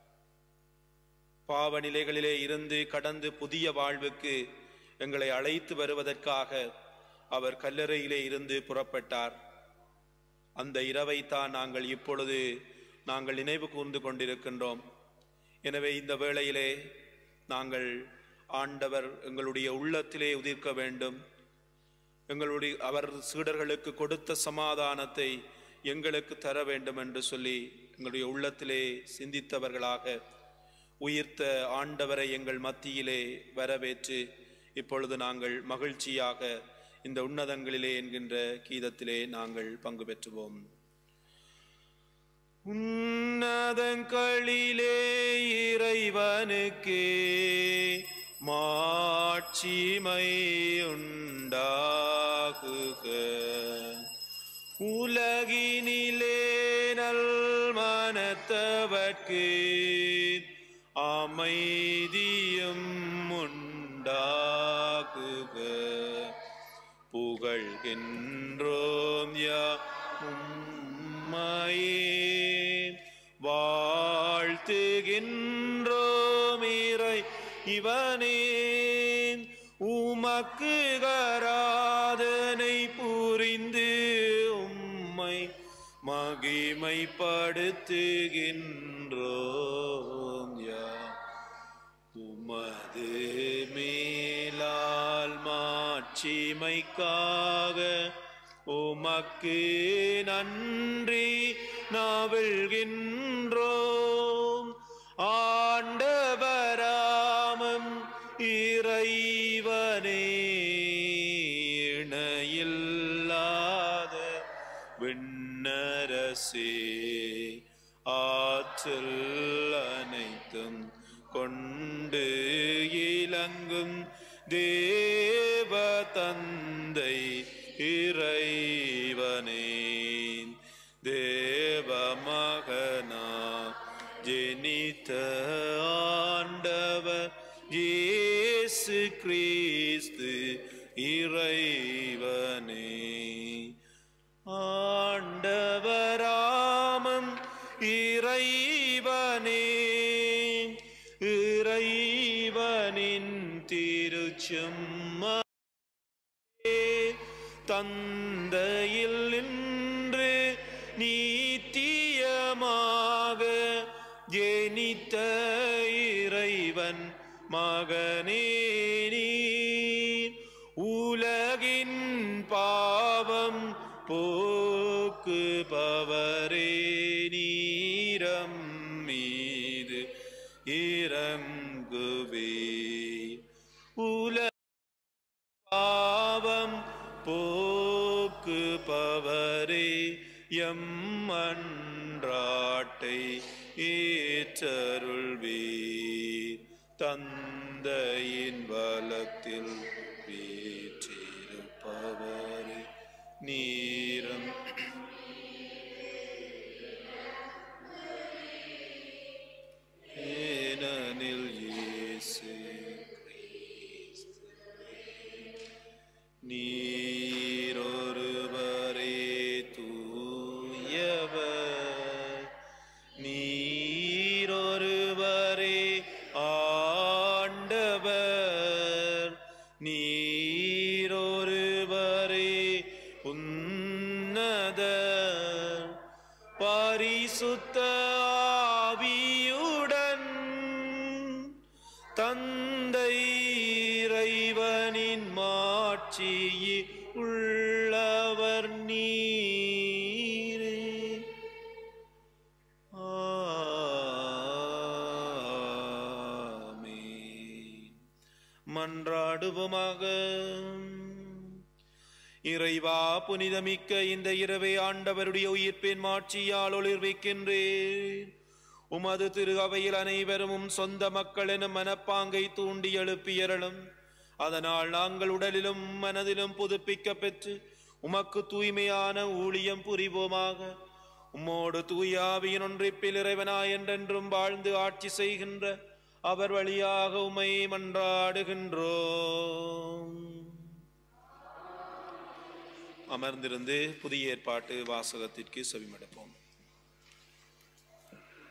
பாவ நிலைகளிலே இருந்து கடந்து புதிய வாழ்வுக்கு எங்களை அழைத்து வருவதற்காக அவர் கல்லறையிலே இருந்து புறப்பட்டார் அந்த இரவைத்தான் நாங்கள் இப்பொழுது நாங்கள் நினைவு கூர்ந்து கொண்டிருக்கின்றோம் எனவே இந்த வேளையிலே நாங்கள் ஆண்டவர் எங்களுடைய உள்ளத்திலே உதிர்க்க வேண்டும் எங்களுடைய அவர் சீடர்களுக்கு கொடுத்த சமாதானத்தை எங்களுக்கு தர வேண்டும் என்று சொல்லி எங்களுடைய உள்ளத்திலே சிந்தித்தவர்களாக உயிர்த்த ஆண்டவரை எங்கள் மத்தியிலே வரவேற்று இப்பொழுது நாங்கள் மகிழ்ச்சியாக இந்த உன்னதங்களிலே என்கின்ற கீதத்திலே நாங்கள் பங்கு பெற்றுவோம் உன்னதங்களிலே இறைவனுக்கே மாட்சிமை உண்டாகுக உலகினிலே நல் மனத்தவர்க்கு அமைதியும் உண்டாகுக புகழ்கின்றோம் யா உம்மையே வாழ்த்துகின்றோம் இறை இவனே உமக்கு கராதனை புரிந்து உம்மை மகிமைப்படுத்துகின்றோம் யா உமது மேலால் மாட்சிமைக்காக உமக்கு நன்றி நாவல்கின்றோம் ஆண்டவராமம் இறைவனே இணையில்லாத விண்ணரசே ஆற்றல் அனைத்தும் கொண்டு இலங்கும் தேவ தந்தை இறைவனே தேவ மகனா ஜெனித்த ஆண்டவர் இயேசு கிறிஸ்து இறைவனே ஆண்டவராமம் இறைவனே இறைவனின் திருச்சும்மா தந்தையில் நின்று நீத்தியமாக ஜெனித்த இறைவன் மகனே நீர் உலகின் பாவம் போக்குபவரே நீரம் மீது இறங்குவே உல பாவம் போக்குபவரே எம் அன்றாட்டை ஏற்றருள்வீர் தந்தையின் வலத்தில் வீற்றிருப்பவரே நீரம் ஏனெனில் இயேசு நீரொருவரே தூயவர் நீரொருவரே ஆண்டவர் நீரொருவரே உன்னதர் பரிசுத்த ஆவியுடன் தந்தை இறைவனின் மாட்சியில் உள்ளவர் நீரே ஆமென். மன்றாடுவோமாக இறைவா புனிதமிக்க இந்த இரவை ஆண்டவருடைய உயிர்ப்பின் மாட்சியால் ஒளிர்விக்கின்றேன் உமது திரு அவையில் அனைவரும் உம் சொந்த மக்கள் எனும் மனப்பாங்கை தூண்டி எழுப்பியறலும் அதனால் நாங்கள் உடலிலும் மனதிலும் புதுப்பிக்க பெற்று உமக்கு தூய்மையான ஊழியம் புரிவோமாக உம்மோடு தூயாவியின் ஒன்றிப்பில் இறைவனாய் என்றென்றும் வாழ்ந்து ஆட்சி செய்கின்ற அவர் வழியாக உமை மன்றாடுகின்றோம் அமர்ந்திருந்து புதிய ஏற்பாட்டு வாசகத்திற்கு செவிமடுப்போம்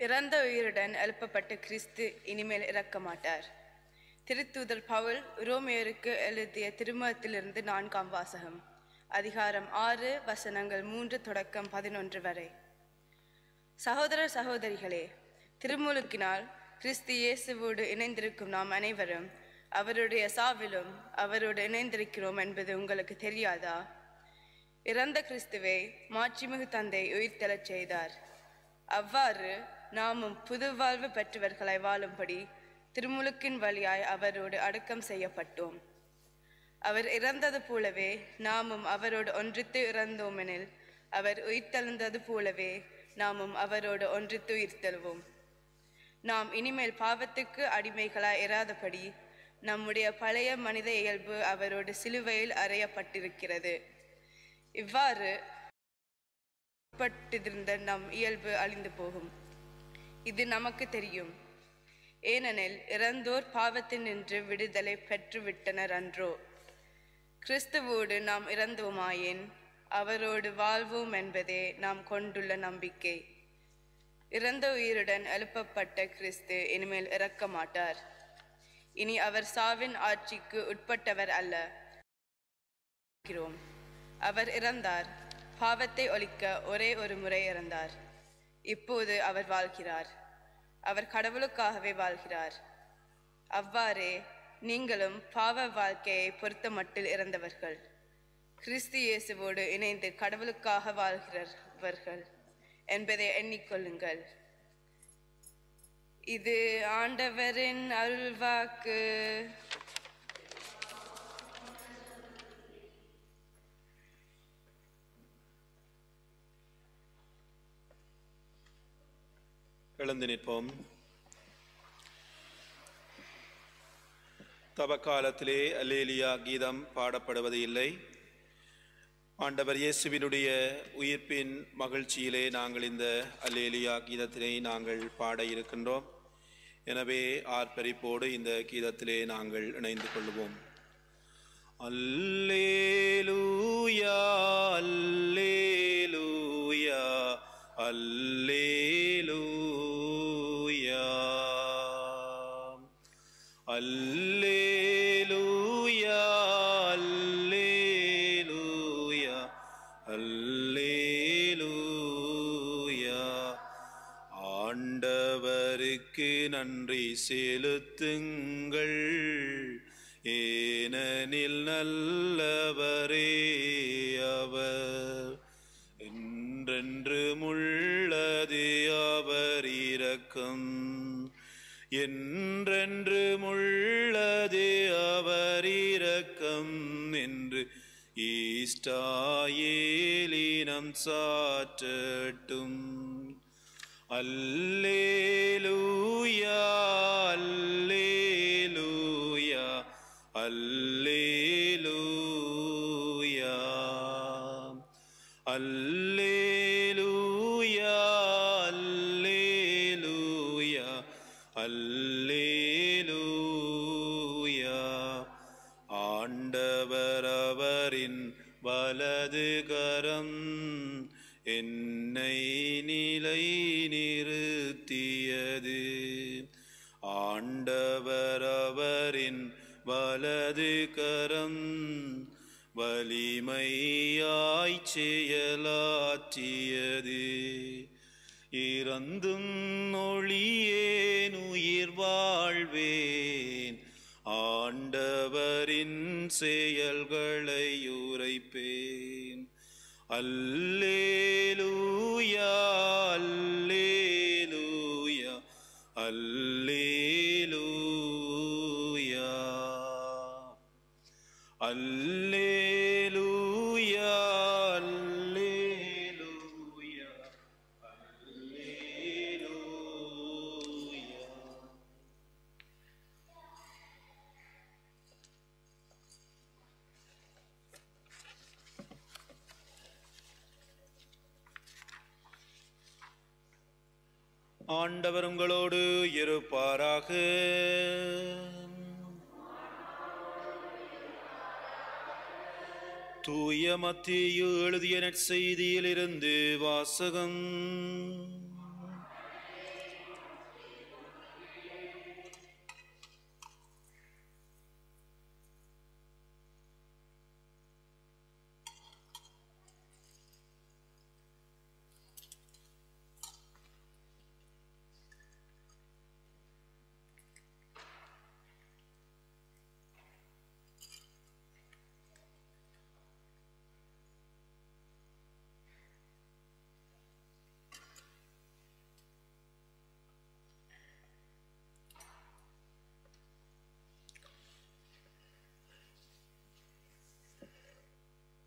இறந்த உயிருடன் எழுப்பப்பட்ட கிறிஸ்து இனிமேல் இறக்க மாட்டார் திருத்தூதர் பவுல் ரோமியருக்கு எழுதிய திருமுகத்திலிருந்து நான்காம் வாசகம் அதிகாரம் ஆறு வசனங்கள் மூன்று தொடக்கம் பதினொன்று வரை சகோதர சகோதரிகளே திருமுழுக்கினால் கிறிஸ்து இயேசுவோடு இணைந்திருக்கும் நாம் அனைவரும் அவருடைய சாவிலும் அவரோடு இணைந்திருக்கிறோம் என்பது உங்களுக்கு தெரியாதா இறந்த கிறிஸ்துவை மாட்சிமிகு தந்தை உயிர்த்தெழச் செய்தார் அவ்வாறு நாமும் புது வாழ்வு பெற்றவர்களாய் வாழும்படி திருமுழுக்கின் வழியாய் அவரோடு அடக்கம் செய்யப்பட்டோம் அவர் இறந்தது போலவே நாமும் அவரோடு ஒன்றித்து இறந்தோமெனில் அவர் உயிர்த்தெழுந்தது போலவே நாமும் அவரோடு ஒன்றித்து உயிர்த்தெழுவோம் நாம் இனிமேல் பாவத்துக்கு அடிமைகளாய் இராதபடி நம்முடைய பழைய மனித இயல்பு அவரோடு சிலுவையில் அறையப்பட்டிருக்கிறது இவ்வாறு பட்டிருந்த நம் இயல்பு அழிந்து போகும் இது நமக்கு தெரியும் ஏனெனில் இறந்தோர் பாவத்தினின்று விடுதலை பெற்றுவிட்டனர் அன்றோ கிறிஸ்துவோடு நாம் இறந்தோமாயேன் அவரோடு வாழ்வோம் என்பதே நாம் கொண்டுள்ள நம்பிக்கை இறந்த உயிருடன் எழுப்பப்பட்ட கிறிஸ்து இனிமேல் இறக்க மாட்டார் இனி அவர் சாவின் ஆட்சிக்கு உட்பட்டவர் அல்ல இருக்கிறோம். அவர் இறந்தார் பாவத்தை ஒழிக்க ஒரே ஒரு முறை இறந்தார் இப்போது அவர் வாழ்கிறார் அவர் கடவுளுக்காகவே வாழ்கிறார் அவ்வாறே நீங்களும் பாவ வாழ்க்கையை பொறுத்த மட்டில் இறந்தவர்கள் கிறிஸ்து இயேசுவோடு இணைந்து கடவுளுக்காக வாழ்கிறவர்கள் என்பதை எண்ணிக்கொள்ளுங்கள் இது ஆண்டவரின் அருள்வாக்கு எழுந்து நிற்போம் தவக்காலத்திலே அல்லேலியா கீதம் பாடப்படுவது இல்லை ஆண்டவர் இயேசுவினுடைய உயிர்ப்பின் மகிழ்ச்சியிலே நாங்கள் இந்த அல்லேலியா கீதத்தினை நாங்கள் பாட இருக்கின்றோம் எனவே ஆர்ப்பரிப்போடு இந்த கீதத்திலே நாங்கள் இணைந்து கொள்வோம் அல்லேலூயா அல்லேலூயா அல்லேலூயா அல்லேலூயா அல்லேலூயா அல்லேலூயா ஆண்டவருக்கு நன்றி செலுத்துங்கள் ஏனெனில் நல்லவரே அவர் என்றென்று முள்ளது அவர் இரக்கம் என்றென்று முள்ளது அவர் இரக்கம் என்று ஈஸ்டாயேலினம் சாற்றட்டும் அல்லேலூயா அல்லேலூயா அல்லேலூயா அல்லேலூயா அல்லேலூயா அல்லேலூயா ஆண்டவர் அவரின் வலது கரம் என்னை நிலை நிறுத்தியது ஆண்டவர் அவரின் வலது கரம் வலிமையாய் செயலாற்றியது இறந்தும் ஒளியேன் உயிர் வாழ்வேன் ஆண்டவரின் செயல்களை உரைப்பேன் அல்லேலூயா அல்லேலூயா அல்லேலூயா அல்லேலூயா அல்லேலூயா அல்லேலூயா ஆண்டவர் உங்களோடு இருப்பாராக தூய மத்தியு எழுதிய நற்செய்தியிலிருந்து வாசகம்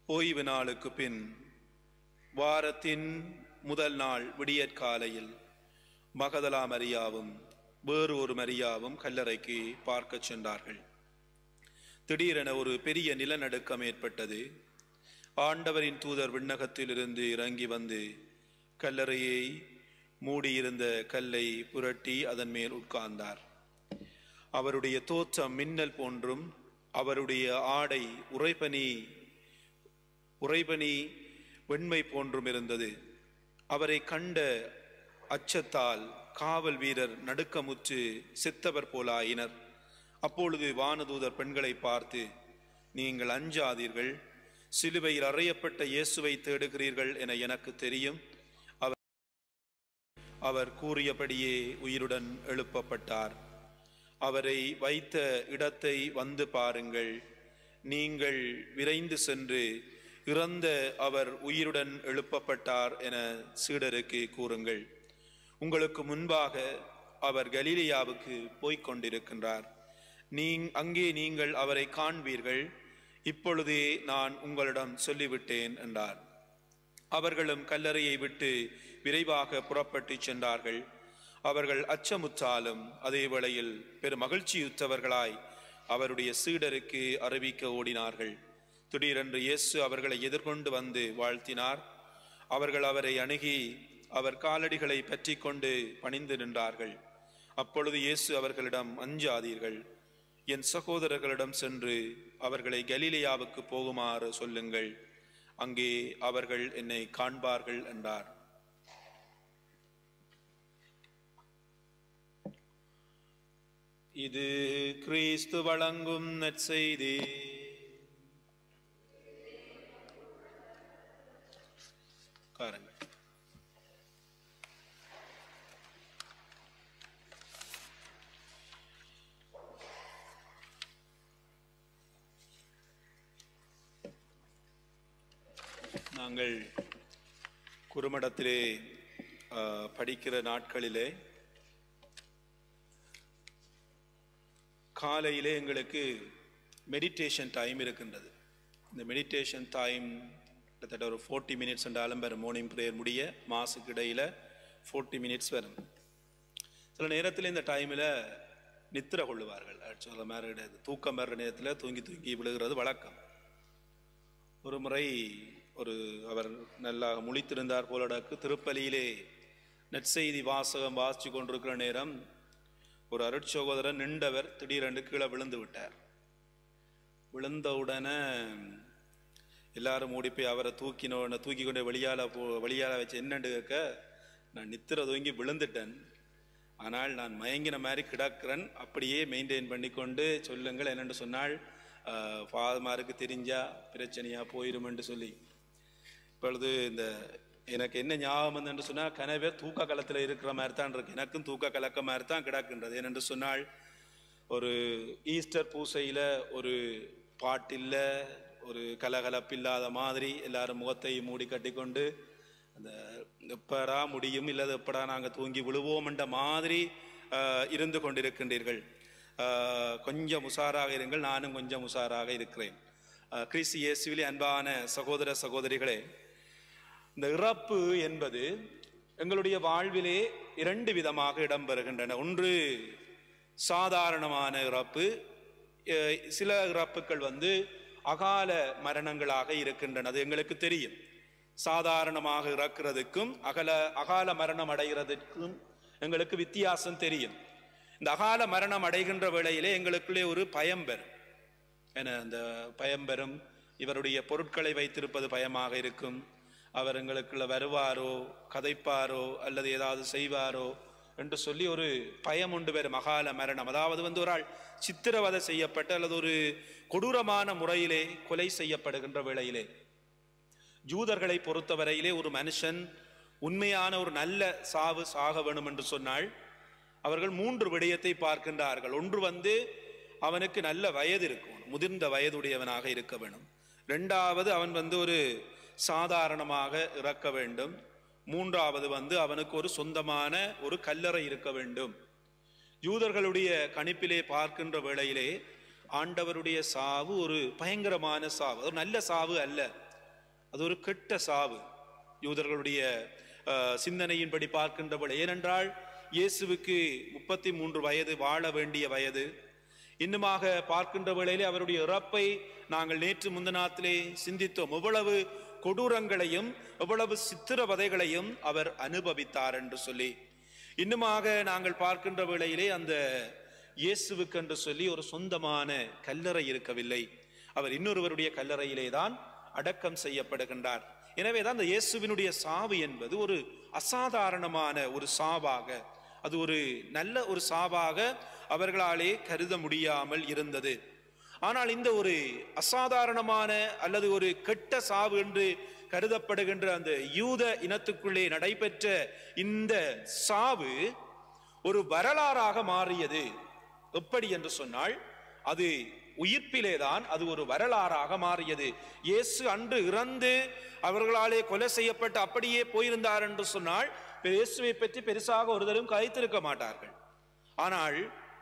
ஓய்வு நாளுக்கு பின் வாரத்தின் முதல் நாள் விடியற்காலையில் மகதலா மரியாவும் வேறு ஒரு மரியாவும் கல்லறைக்கு பார்க்கச் சென்றார்கள் திடீரென ஒரு பெரிய நிலநடுக்கம் ஏற்பட்டது ஆண்டவரின் தூதர் விண்ணகத்திலிருந்து இறங்கி வந்து கல்லறையை மூடியிருந்த கல்லை புரட்டி அதன் மேல் உட்கார்ந்தார் அவருடைய தோற்றம் மின்னல் போன்றும் அவருடைய ஆடை உறைபனி உறைபனி வெண்மை போன்றும் இருந்தது அவரை கண்ட அச்சத்தால் காவல் வீரர் நடுக்கமுற்று செத்தவர் போலாயினர் அப்பொழுது வானதூதர் பெண்களை பார்த்து நீங்கள் அஞ்சாதீர்கள் சிலுவையில் அறையப்பட்ட இயேசுவை தேடுகிறீர்கள் என எனக்கு தெரியும் அவர் அவர் கூறியபடியே உயிருடன் எழுப்பப்பட்டார் அவரை வைத்த இடத்தை வந்து பாருங்கள் நீங்கள் விரைந்து சென்று இறந்த அவர் உயிருடன் எழுப்பப்பட்டார் என சீடருக்கு கூறுங்கள் உங்களுக்கு முன்பாக அவர் கலீலியாவுக்கு போய்க் கொண்டிருக்கின்றார் நீ அங்கே நீங்கள் அவரை காண்பீர்கள் இப்பொழுதே நான் உங்களிடம் சொல்லிவிட்டேன் என்றார் அவர்களும் கல்லறையை விட்டு விரைவாக புறப்பட்டு சென்றார்கள் அவர்கள் அச்சமுற்றாலும் அதே வேளையில் பெரும் மகிழ்ச்சியுற்றவர்களாய் அவருடைய சீடருக்கு அறிவிக்க ஓடினார்கள் திடீரென்று இயேசு அவர்களை எதிர்கொண்டு வந்து வாழ்த்தினார் அவர்கள் அவரை அணுகி அவர் காலடிகளை பற்றி கொண்டு பணிந்து நின்றார்கள் அப்பொழுது இயேசு அவர்களிடம் அஞ்சாதீர்கள் என் சகோதரர்களிடம் சென்று அவர்களை கலிலேயாவுக்கு போகுமாறு சொல்லுங்கள் அங்கே அவர்கள் என்னை காண்பார்கள் என்றார் இது கிறிஸ்து வழங்கும் நற்செய்தி காரங்கள் நாங்கள் குறுமடத்திலே ஆ, படிக்கிற நாட்களிலே காலையிலே எங்களுக்கு மெடிடேஷன் டைம் இருக்கின்றது இந்த மெடிடேஷன் டைம் கிட்டத்தட்ட ஒரு ஃபோர்ட்டி மினிட்ஸ் என்றாலும் வரும் மார்னிங் ப்ரேயர் முடிய மாசுக்கு இடையில் ஃபோர்ட்டி மினிட்ஸ் வரும் சில நேரத்தில் இந்த டைமில் நித்திர கொள்ளுவார்கள் சொல்கிற மாதிரி கிடையாது தூக்கம் வர்ற நேரத்தில் தூங்கி தூங்கி விழுகிறது வழக்கம் ஒரு முறை ஒரு அவர் நல்லா முழித்திருந்தார் போலடக்கு திருப்பலியிலே நற்செய்தி வாசகம் வாசிச்சு கொண்டிருக்கிற நேரம் ஒரு அருட்சகோதரர் நின்றவர் திடீரென்று கீழே விழுந்து விட்டார் விழுந்த உடனே எல்லாரும் ஓடி போய் அவரை தூக்கினோட தூக்கி கொண்டு வெளியால போ வெளியால வச்சு என்னண்டு கேட்க நான் நித்திர தூங்கி விழுந்துட்டேன் ஆனால் நான் மயங்கின மாதிரி கிடக்கிறேன் அப்படியே மெயின்டைன் பண்ணிக்கொண்டு சொல்லுங்கள் என்னென்று சொன்னால் ஃபாதமாருக்கு தெரிஞ்சா பிரச்சனையா போயிரும் என்று சொல்லி இப்பொழுது இந்த எனக்கு என்ன ஞாபகம் வந்தென்று சொன்னால் கனவே தூக்க கலத்தில் இருக்கிற மாதிரி தான் இருக்கு எனக்கும் தூக்க கலக்க மாதிரி தான் கிடக்கின்றது ஏனென்று சொன்னால் ஒரு ஈஸ்டர் பூசையில் ஒரு பாட்டில்ல ஒரு கலகலப்பில்லாத மாதிரி எல்லாரும் முகத்தை மூடி கட்டிக்கொண்டு அந்த எப்படா முடியும் இல்லது எப்படா நாங்கள் தூங்கி விழுவோம்ன்ற மாதிரி ஆஹ், இருந்து கொண்டிருக்கின்றீர்கள் ஆஹ், கொஞ்சம் உஷாராக இருங்கள் நானும் கொஞ்சம் உஷாராக இருக்கிறேன் ஆஹ், கிறிஸ்து இயேசுவிலே அன்பான சகோதர சகோதரிகளே இந்த இறப்பு என்பது எங்களுடைய வாழ்விலே இரண்டு விதமாக இடம்பெறுகின்றன ஒன்று சாதாரணமான இறப்பு அஹ் சில இறப்புகள் வந்து அகால மரணங்களாக இருக்கின்றன அது எங்களுக்கு தெரியும் சாதாரணமாக இறக்கிறதுக்கும் அகல அகால மரணம் அடைகிறதுக்கும் எங்களுக்கு வித்தியாசம் தெரியும் இந்த அகால மரணம் அடைகின்ற வேளையிலே எங்களுக்குள்ளே ஒரு பயம் பெறும் என அந்த பயம் பெறும் இவருடைய பொருட்களை வைத்திருப்பது பயமாக இருக்கும் அவர் எங்களுக்குள்ள வருவாரோ கதைப்பாரோ அல்லது ஏதாவது செய்வாரோ என்று சொல்லி ஒரு பயம் உண்டு வரும் அகால மரணம் அதாவது வந்து ஒரு ஆள் சித்திரவதை செய்யப்பட்டு அல்லது ஒரு கொடூரமான முறையிலே கொலை செய்யப்படுகின்ற வேளையிலே ஜூதர்களை பொறுத்தவரையிலே ஒரு மனுஷன் உண்மையான ஒரு நல்ல சாவு சாக வேணும் என்று சொன்னால் அவர்கள் மூன்று விடயத்தை பார்க்கின்றார்கள் ஒன்று வந்து அவனுக்கு நல்ல வயது இருக்கும் முதிர்ந்த வயதுடையவனாக இருக்க வேண்டும் ரெண்டாவது அவன் வந்து ஒரு சாதாரணமாக இறக்க வேண்டும் மூன்றாவது வந்து அவனுக்கு ஒரு சொந்தமான ஒரு கல்லறை இருக்க வேண்டும் யூதர்களுடைய கணிப்பிலே பார்க்கின்ற வேளையிலே ஆண்டவருடைய சாவு ஒரு பயங்கரமான சாவு ஒரு நல்ல சாவு அல்ல அது ஒரு கெட்ட சாவு யூதர்களுடைய அஹ், சிந்தனையின்படி பார்க்கின்றபடி ஏனென்றால் இயேசுவுக்கு முப்பத்தி மூன்று வயது வாழ வேண்டிய வயது இன்னுமாக பார்க்கின்ற வேளையிலே அவருடைய இறப்பை நாங்கள் நேற்று முந்தநாத்திலே சிந்தித்தோம் எவ்வளவு கொடூரங்களையும் எவ்வளவு சித்திரவதைகளையும் அவர் அனுபவித்தார் என்று சொல்லி இன்னுமாக நாங்கள் பார்க்கின்ற வேளையிலே அந்த இயேசுவுக்கு என்று சொல்லி ஒரு சொந்தமான கல்லறை இருக்கவில்லை அவர் இன்னொருவருடைய கல்லறையிலே தான் அடக்கம் செய்யப்படுகின்றார் எனவே தான் அந்த இயேசுவினுடைய சாவு என்பது ஒரு அசாதாரணமான ஒரு சாவாக அது ஒரு நல்ல ஒரு சாவாக அவர்களாலே கருத முடியாமல் இருந்தது ஆனால் இந்த ஒரு அசாதாரணமான அல்லது ஒரு கெட்ட சாவு என்று கருதப்படுகின்ற அந்த யூத இனத்துக்குள்ளே நடைபெற்ற இந்த சாவு ஒரு வரலாறாக மாறியது எப்படி என்று சொன்னால் அது உயிர்ப்பிலேதான் அது ஒரு வரலாறாக மாறியது இயேசு அன்று இறந்து அவர்களாலே கொலை செய்யப்பட்டு அப்படியே போயிருந்தார் என்று சொன்னால் இயேசுவை பற்றி பெருசாக ஒருதரும் கதைத்திருக்க மாட்டார்கள் ஆனால்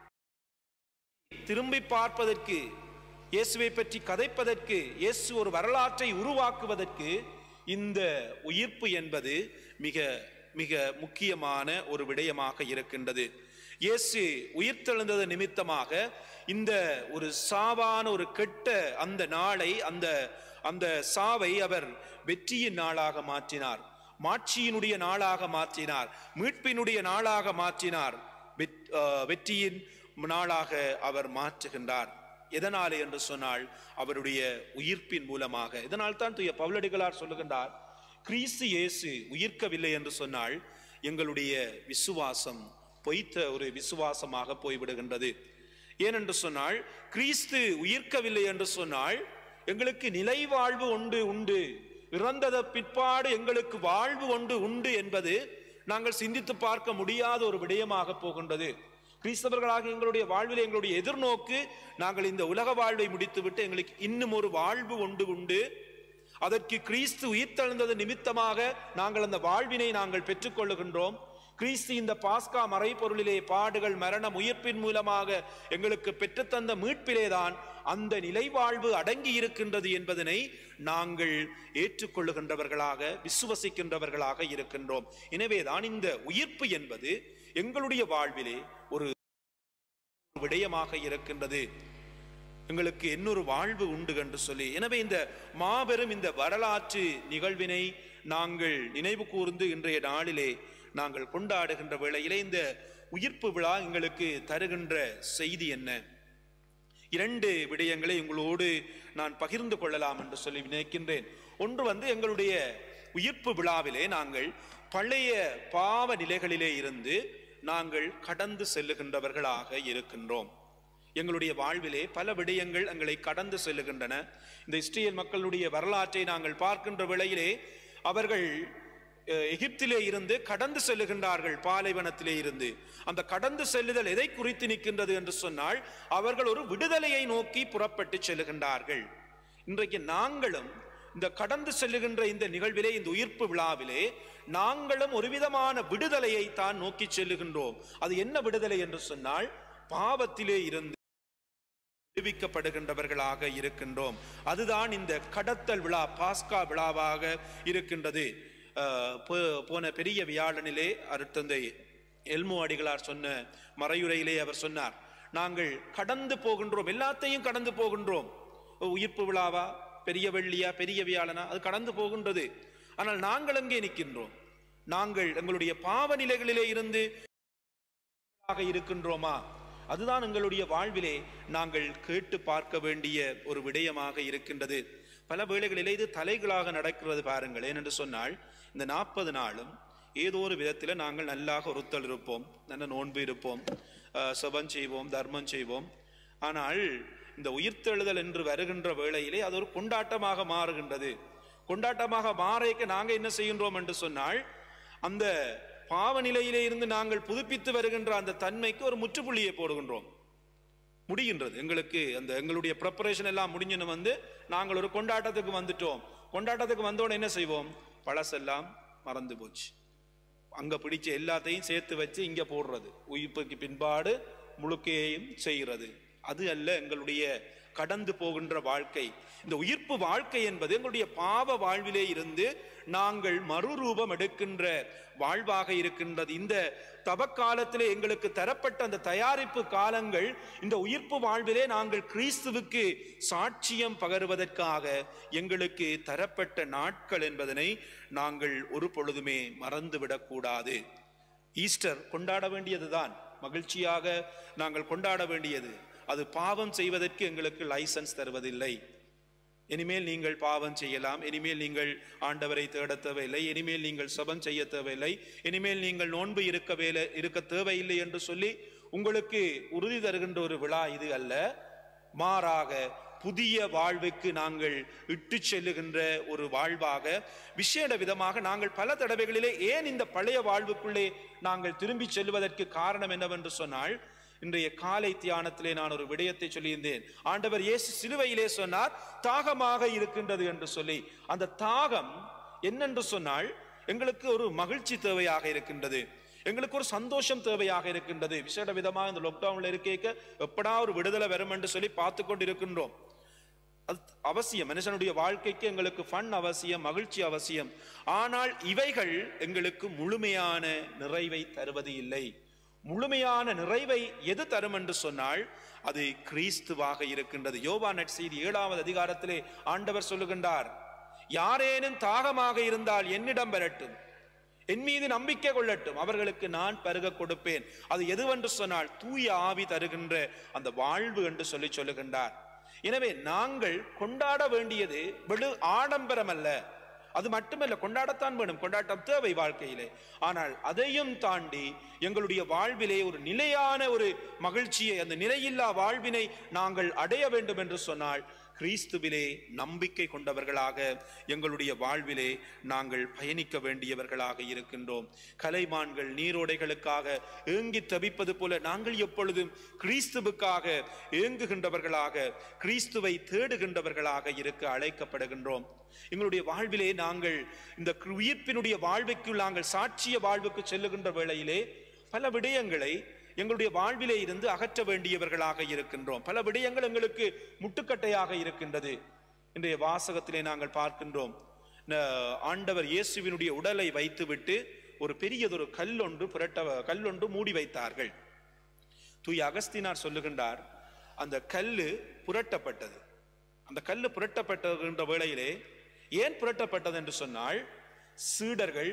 திரும்பி பார்ப்பதற்கு இயேசுவை பற்றி கதைப்பதற்கு இயேசு ஒரு வரலாற்றை உருவாக்குவதற்கு இந்த உயிர்ப்பு என்பது மிக மிக முக்கியமான ஒரு விடயமாக இருக்கின்றது இயேசு உயிர்த்தெழுந்தது நிமித்தமாக இந்த ஒரு சாவான ஒரு கெட்ட அந்த நாளை அந்த அந்த சாவை அவர் வெற்றியின் நாளாக மாற்றினார் மாட்சியினுடைய நாளாக மாற்றினார் மீட்பினுடைய நாளாக மாற்றினார் வெட்- ஆஹ் வெற்றியின் நாளாக அவர் மாற்றுகின்றார் எதனாலே என்று சொன்னால் அவருடைய உயிர்ப்பின் மூலமாக இதனால் தான் தூய பவுலடிகளார் சொல்லுகின்றார் கிறிஸ்து இயேசு உயிர்க்கவில்லை என்று சொன்னால் எங்களுடைய விசுவாசம் பொய்த்த ஒரு விசுவாசமாக போய்விடுகின்றது ஏனென்று சொன்னால் கிறிஸ்து உயிர்க்கவில்லை என்று சொன்னால் எங்களுக்கு நிலை வாழ்வு உண்டு உண்டு இறந்தத பிற்பாடு எங்களுக்கு வாழ்வு ஒன்று உண்டு என்பது நாங்கள் சிந்தித்து பார்க்க முடியாத ஒரு விடயமாக போகின்றது கிறிஸ்தவர்களாக எங்களுடைய வாழ்வில் எங்களுடைய எதிர்நோக்கு நாங்கள் இந்த உலக வாழ்வை முடித்துவிட்டு எங்களுக்கு இன்னும் ஒரு வாழ்வு ஒன்று உண்டு அதற்கு கிறிஸ்து உயிர்த்தெழுந்தது நிமித்தமாக நாங்கள் அந்த வாழ்வினை நாங்கள் பெற்றுக்கொள்ளுகின்றோம் கிறிஸ்து இந்த பாஸ்கா மறைபொருளிலே பாடுகள் மரணம் உயிர்ப்பின் மூலமாக எங்களுக்கு பெற்றுத்தந்த மீட்பிலேதான் அந்த நிலைவாழ்வு அடங்கி இருக்கின்றது என்பதனை நாங்கள் ஏற்றுக்கொள்ளுகின்றவர்களாக விசுவசிக்கின்றவர்களாக இருக்கின்றோம் எனவேதான் இந்த உயிர்ப்பு என்பது எங்களுடைய வாழ்விலே ஒரு விடயமாக இருக்கின்றது எங்களுக்கு இன்னொரு வாழ்வு உண்டு என்று சொல்லி எனவே இந்த மாபெரும் இந்த வரலாற்று நிகழ்வினை நாங்கள் நினைவு கூர்ந்து இன்றைய நாளிலே நாங்கள் கொண்டாடுகின்ற வேளையிலே இந்த உயிர்ப்பு விழா எங்களுக்கு தருகின்ற செய்தி என்ன இரண்டு விடயங்களை உங்களோடு நான் பகிர்ந்து கொள்ளலாம் என்று சொல்லி நினைக்கின்றேன் ஒன்று வந்து எங்களுடைய உயிர்ப்பு விழாவிலே நாங்கள் பழைய பாவ நிலைகளிலே இருந்து நாங்கள் கடந்து செல்லுகின்றவர்களாக இருக்கின்றோம் எங்களுடைய வாழ்விலே பல விடயங்கள் எங்களை கடந்து செல்லுகின்றன இந்த இஸ்ரேல் மக்களுடைய வரலாற்றை நாங்கள் பார்க்கின்ற வேளையிலே அவர்கள் அஹ், எகிப்திலே இருந்து கடந்து செல்லுகின்றார்கள் பாலைவனத்திலே இருந்து அந்த கடந்து செல்லுதல் எதை குறித்து நிற்கின்றது என்று சொன்னால் அவர்கள் ஒரு விடுதலையை நோக்கி புறப்பட்டு செல்லுகின்றார்கள் இன்றைக்கு நாங்களும் இந்த கடந்து செல்லுகின்ற இந்த நிகழ்விலே இந்த உயிர்ப்பு விழாவிலே நாங்களும் ஒரு விதமான விடுதலையை தான் நோக்கி செல்லுகின்றோம் அது என்ன விடுதலை என்று சொன்னால் பாவத்திலே இருந்து விடுவிக்கப்படுகின்றவர்களாக இருக்கின்றோம் அதுதான் இந்த கடத்தல் விழா பாஸ்கா விழாவாக இருக்கின்றது அஹ், போ- போன பெரிய வியாழனிலே அருத்தந்தை எல்மோ அடிகளார் சொன்ன மறையுரையிலே அவர் சொன்னார் நாங்கள் கடந்து போகின்றோம் எல்லாத்தையும் கடந்து போகின்றோம் உயிர்ப்பு விழாவா பெரிய வெள்ளியா பெரிய வியாழனா அது கடந்து போகின்றது ஆனால் நாங்கள் எங்கே நிற்கின்றோம் நாங்கள் எங்களுடைய பாவ நிலைகளிலே இருந்து ஆக இருக்கின்றோமா அதுதான் எங்களுடைய வாழ்விலே நாங்கள் கேட்டு பார்க்க வேண்டிய ஒரு விடயமாக இருக்கின்றது பல வேளைகளிலே இது தலைகளாக நடக்கிறது பாருங்கள் ஏனென்று சொன்னால் இந்த நாற்பது நாளும் ஏதோ ஒரு விதத்தில் நாங்கள் நல்லாக ஒருத்தல் இருப்போம் நல்ல நோன்பு இருப்போம் அஹ், செபம் செய்வோம் தர்மம் செய்வோம் ஆனால் இந்த உயிர்த்தெழுதல் என்று வருகின்ற வேளையிலே அது ஒரு கொண்டாட்டமாக மாறுகின்றது கொண்டாட்டமாக மாறைக்கு நாங்கள் என்ன செய்கின்றோம் என்று சொன்னால் அந்த பாவ நிலையிலே இருந்து நாங்கள் புதுப்பித்து வருகின்ற அந்த தன்மைக்கு ஒரு முற்றுப்புள்ளியை போடுகின்றோம் முடிகின்றது எங்களுக்கு அந்த எங்களுடைய ப்ரிப்பரேஷன் எல்லாம் முடிஞ்சுன்னு வந்து நாங்கள் ஒரு கொண்டாட்டத்துக்கு வந்துட்டோம் கொண்டாட்டத்துக்கு வந்தோட என்ன செய்வோம் பழசெல்லாம் மறந்து போச்சு அங்க பிடிச்ச எல்லாத்தையும் சேர்த்து வச்சு இங்க போடுறது உயிர்ப்புக்கு பின்பாடு முழுக்கையையும் செய்கிறது அது அல்ல எங்களுடைய கடந்து போகின்ற வாழ்க்கை இந்த உயிர்ப்பு வாழ்க்கை என்பது எங்களுடைய பாவ வாழ்விலே இருந்து நாங்கள் மறுரூபம் எடுக்கின்ற வாழ்வாக இருக்கின்றது இந்த தவக்காலத்திலே எங்களுக்கு தரப்பட்ட அந்த தயாரிப்பு காலங்கள் இந்த உயிர்ப்பு வாழ்விலே நாங்கள் கிறிஸ்துவுக்கு சாட்சியம் பகருவதற்காக எங்களுக்கு தரப்பட்ட நாட்கள் என்பதனை நாங்கள் ஒரு பொழுதுமே மறந்துவிடக்கூடாது ஈஸ்டர் கொண்டாட வேண்டியதுதான் மகிழ்ச்சியாக நாங்கள் கொண்டாட வேண்டியது அது பாவம் செய்வதற்கு எங்களுக்கு லைசன்ஸ் தருவதில்லை இனிமேல் நீங்கள் பாவம் செய்யலாம் இனிமேல் நீங்கள் ஆண்டவரை தேட தேவையில்லை இனிமேல் நீங்கள் சபம் செய்ய தேவையில்லை இனிமேல் நீங்கள் நோன்பு இருக்க வேலை இருக்க தேவையில்லை என்று சொல்லி உங்களுக்கு உறுதி தருகின்ற ஒரு விழா இது அல்ல மாறாக புதிய வாழ்வுக்கு நாங்கள் இட்டு செல்லுகின்ற ஒரு வாழ்வாக விசேட விதமாக நாங்கள் பல தடவைகளிலே ஏன் இந்த பழைய வாழ்வுக்குள்ளே நாங்கள் திரும்பி செல்வதற்கு காரணம் என்னவென்று சொன்னால் இன்றைய காலை தியானத்திலே நான் ஒரு விடயத்தை சொல்லியிருந்தேன் ஆண்டவர் இயேசு சிலுவையிலே சொன்னார் தாகமாக இருக்கின்றது என்று சொல்லி அந்த தாகம் என்னென்று சொன்னால் எங்களுக்கு ஒரு மகிழ்ச்சி தேவையாக இருக்கின்றது எங்களுக்கு ஒரு சந்தோஷம் தேவையாக இருக்கின்றது விசேட விதமாக இந்த லாக்டவுன்ல இருக்கேக்க எப்படா ஒரு விடுதலை வரும் என்று சொல்லி பார்த்து கொண்டு இருக்கின்றோம் அது அவசியம் மனுஷனுடைய வாழ்க்கைக்கு எங்களுக்கு ஃபன் அவசியம் மகிழ்ச்சி அவசியம் ஆனால் இவைகள் எங்களுக்கு முழுமையான நிறைவை தருவது இல்லை முழுமையான நிறைவை எது தரும் என்று சொன்னால் அது கிறிஸ்துவாக இருக்கின்றது யோவா நட்செய்தி ஏழாவது அதிகாரத்திலே ஆண்டவர் சொல்லுகின்றார் யாரேனும் தாகமாக இருந்தால் என்னிடம் வரட்டும் என் மீது நம்பிக்கை கொள்ளட்டும் அவர்களுக்கு நான் பருக கொடுப்பேன் அது எதுவென்று சொன்னால் தூய ஆவி தருகின்ற அந்த வாழ்வு என்று சொல்லி சொல்லுகின்றார் எனவே நாங்கள் கொண்டாட வேண்டியது வெறு ஆடம்பரம் அல்ல அது மட்டுமல்ல கொண்டாடத்தான் வேணும் கொண்டாட்டம் தேவை வாழ்க்கையிலே ஆனால் அதையும் தாண்டி எங்களுடைய வாழ்விலே ஒரு நிலையான ஒரு மகிழ்ச்சியை அந்த நிலையில்லா வாழ்வினை நாங்கள் அடைய வேண்டும் என்று சொன்னால் கிறிஸ்துவிலே நம்பிக்கை கொண்டவர்களாக எங்களுடைய வாழ்விலே நாங்கள் பயணிக்க வேண்டியவர்களாக இருக்கின்றோம் கலைமான்கள் நீரோடைகளுக்காக ஏங்கி தவிப்பது போல நாங்கள் எப்பொழுதும் கிறிஸ்துவுக்காக ஏங்குகின்றவர்களாக கிறிஸ்துவை தேடுகின்றவர்களாக இருக்க அழைக்கப்படுகின்றோம் எங்களுடைய வாழ்விலே நாங்கள் இந்த உயிர்ப்பினுடைய வாழ்வுக்குள் நாங்கள் சாட்சிய வாழ்வுக்கு செல்லுகின்ற வேளையிலே பல விடயங்களை எங்களுடைய வாழ்விலே இருந்து அகற்ற வேண்டியவர்களாக இருக்கின்றோம் பல விடயங்கள் எங்களுக்கு முட்டுக்கட்டையாக இருக்கின்றது இன்றைய வாசகத்திலே நாங்கள் பார்க்கின்றோம் ந- ஆண்டவர் இயேசுவினுடைய உடலை வைத்துவிட்டு ஒரு பெரியதொரு கல்லொன்று புரட்ட கல்லொன்று மூடி வைத்தார்கள் தூய அகஸ்தினார் சொல்லுகின்றார் அந்த கல்லு புரட்டப்பட்டது அந்த கல்லு புரட்டப்பட்டதுன்ற வேளையிலே ஏன் புரட்டப்பட்டது என்று சொன்னால் சீடர்கள்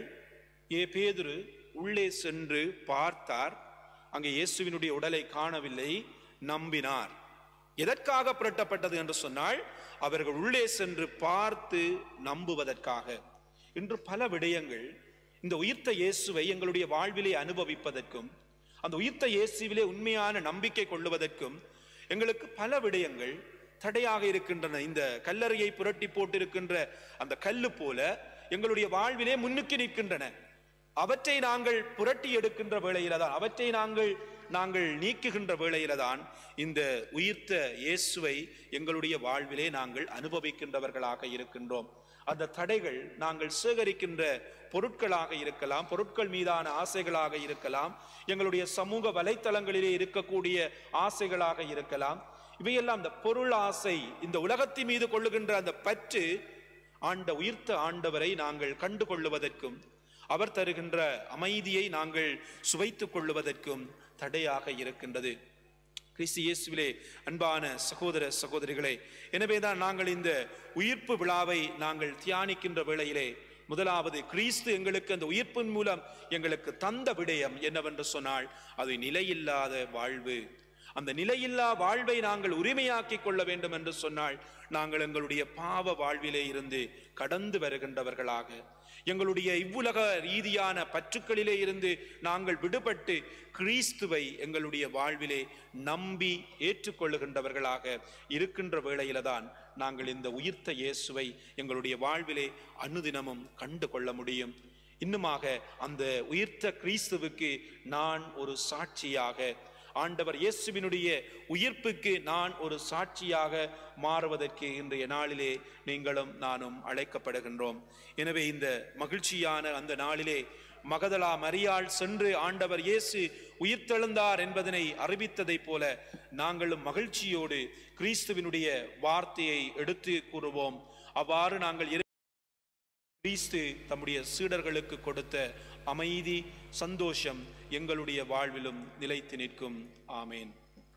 ஏ பேதுரு உள்ளே சென்று பார்த்தார் அங்கே இயேசுவினுடைய உடலை காணவில்லை நம்பினார் எதற்காக புரட்டப்பட்டது என்று சொன்னால் அவர்கள் உள்ளே சென்று பார்த்து நம்புவதற்காக இன்று பல விடயங்கள் இந்த உயிர்த்த இயேசுவை எங்களுடைய வாழ்விலே அனுபவிப்பதற்கும் அந்த உயிர்த்த இயேசுவிலே உண்மையான நம்பிக்கை கொள்ளுவதற்கும் எங்களுக்கு பல விடயங்கள் தடையாக இருக்கின்றன இந்த கல்லறையை புரட்டி போட்டிருக்கின்ற அந்த கல்லு போல எங்களுடைய வாழ்விலே முன்னுக்கு நிற்கின்றன அவற்றை நாங்கள் புரட்டி எடுக்கின்ற வேளையில தான் அவற்றை நாங்கள் நாங்கள் நீக்குகின்ற வேளையில தான் இந்த உயிர்த்த இயேசுவை எங்களுடைய வாழ்விலே நாங்கள் அனுபவிக்கின்றவர்களாக இருக்கின்றோம் அந்த தடைகள் நாங்கள் சேகரிக்கின்ற பொருட்களாக இருக்கலாம் பொருட்கள் மீதான ஆசைகளாக இருக்கலாம் எங்களுடைய சமூக வலைத்தளங்களிலே இருக்கக்கூடிய ஆசைகளாக இருக்கலாம் இவையெல்லாம் இந்த பொருள் ஆசை இந்த உலகத்தின் மீது கொள்ளுகின்ற அந்த பற்று ஆண்ட உயிர்த்த ஆண்டவரை நாங்கள் கண்டு கொள்ளுவதற்கும் அவர் தருகின்ற அமைதியை நாங்கள் சுவைத்துக் கொள்ளுவதற்கும் தடையாக இருக்கின்றது கிறிஸ்து இயேசுவிலே அன்பான சகோதர சகோதரிகளே எனவேதான் நாங்கள் இந்த உயிர்ப்பு விழாவை நாங்கள் தியானிக்கின்ற வேளையிலே முதலாவது கிறிஸ்து எங்களுக்கு அந்த உயிர்ப்பின் மூலம் எங்களுக்கு தந்த விடயம் என்னவென்று சொன்னால் அது நிலையில்லாத வாழ்வு அந்த நிலையில்லா வாழ்வை நாங்கள் உரிமையாக்கி கொள்ள வேண்டும் என்று சொன்னால் நாங்கள் எங்களுடைய பாவ வாழ்விலே இருந்து கடந்து வருகின்றவர்களாக எங்களுடைய இவ்வுலக ரீதியான பற்றுக்களிலே இருந்து நாங்கள் விடுபட்டு கிறிஸ்துவை எங்களுடைய வாழ்விலே நம்பி ஏற்றுக்கொள்ளுகின்றவர்களாக இருக்கின்ற வேளையில தான் நாங்கள் இந்த உயிர்த்த இயேசுவை எங்களுடைய வாழ்விலே அனுதினமும் கண்டு கொள்ள முடியும் இன்னுமாக அந்த உயிர்த்த கிறிஸ்துவுக்கு நான் ஒரு சாட்சியாக ஆண்டவர் இயேசுவினுடைய உயிர்ப்புக்கு நான் ஒரு சாட்சியாக மாறுவதற்கு இன்றைய நாளிலே நீங்களும் நானும் அழைக்கப்படுகின்றோம் எனவே இந்த மகிழ்ச்சியான அந்த நாளிலே மகதலா மரியாள் சென்று ஆண்டவர் இயேசு உயிர்த்தெழுந்தார் என்பதனை அறிவித்ததைப் போல நாங்களும் மகிழ்ச்சியோடு கிறிஸ்துவினுடைய வார்த்தையை எடுத்து கூறுவோம் அவ்வாறு நாங்கள் இறை- கிறிஸ்து தம்முடைய சீடர்களுக்கு கொடுத்த அமைதி சந்தோஷம் எங்களுடைய வாழ்விலும் நிலைத்து நிற்கும் ஆமேன்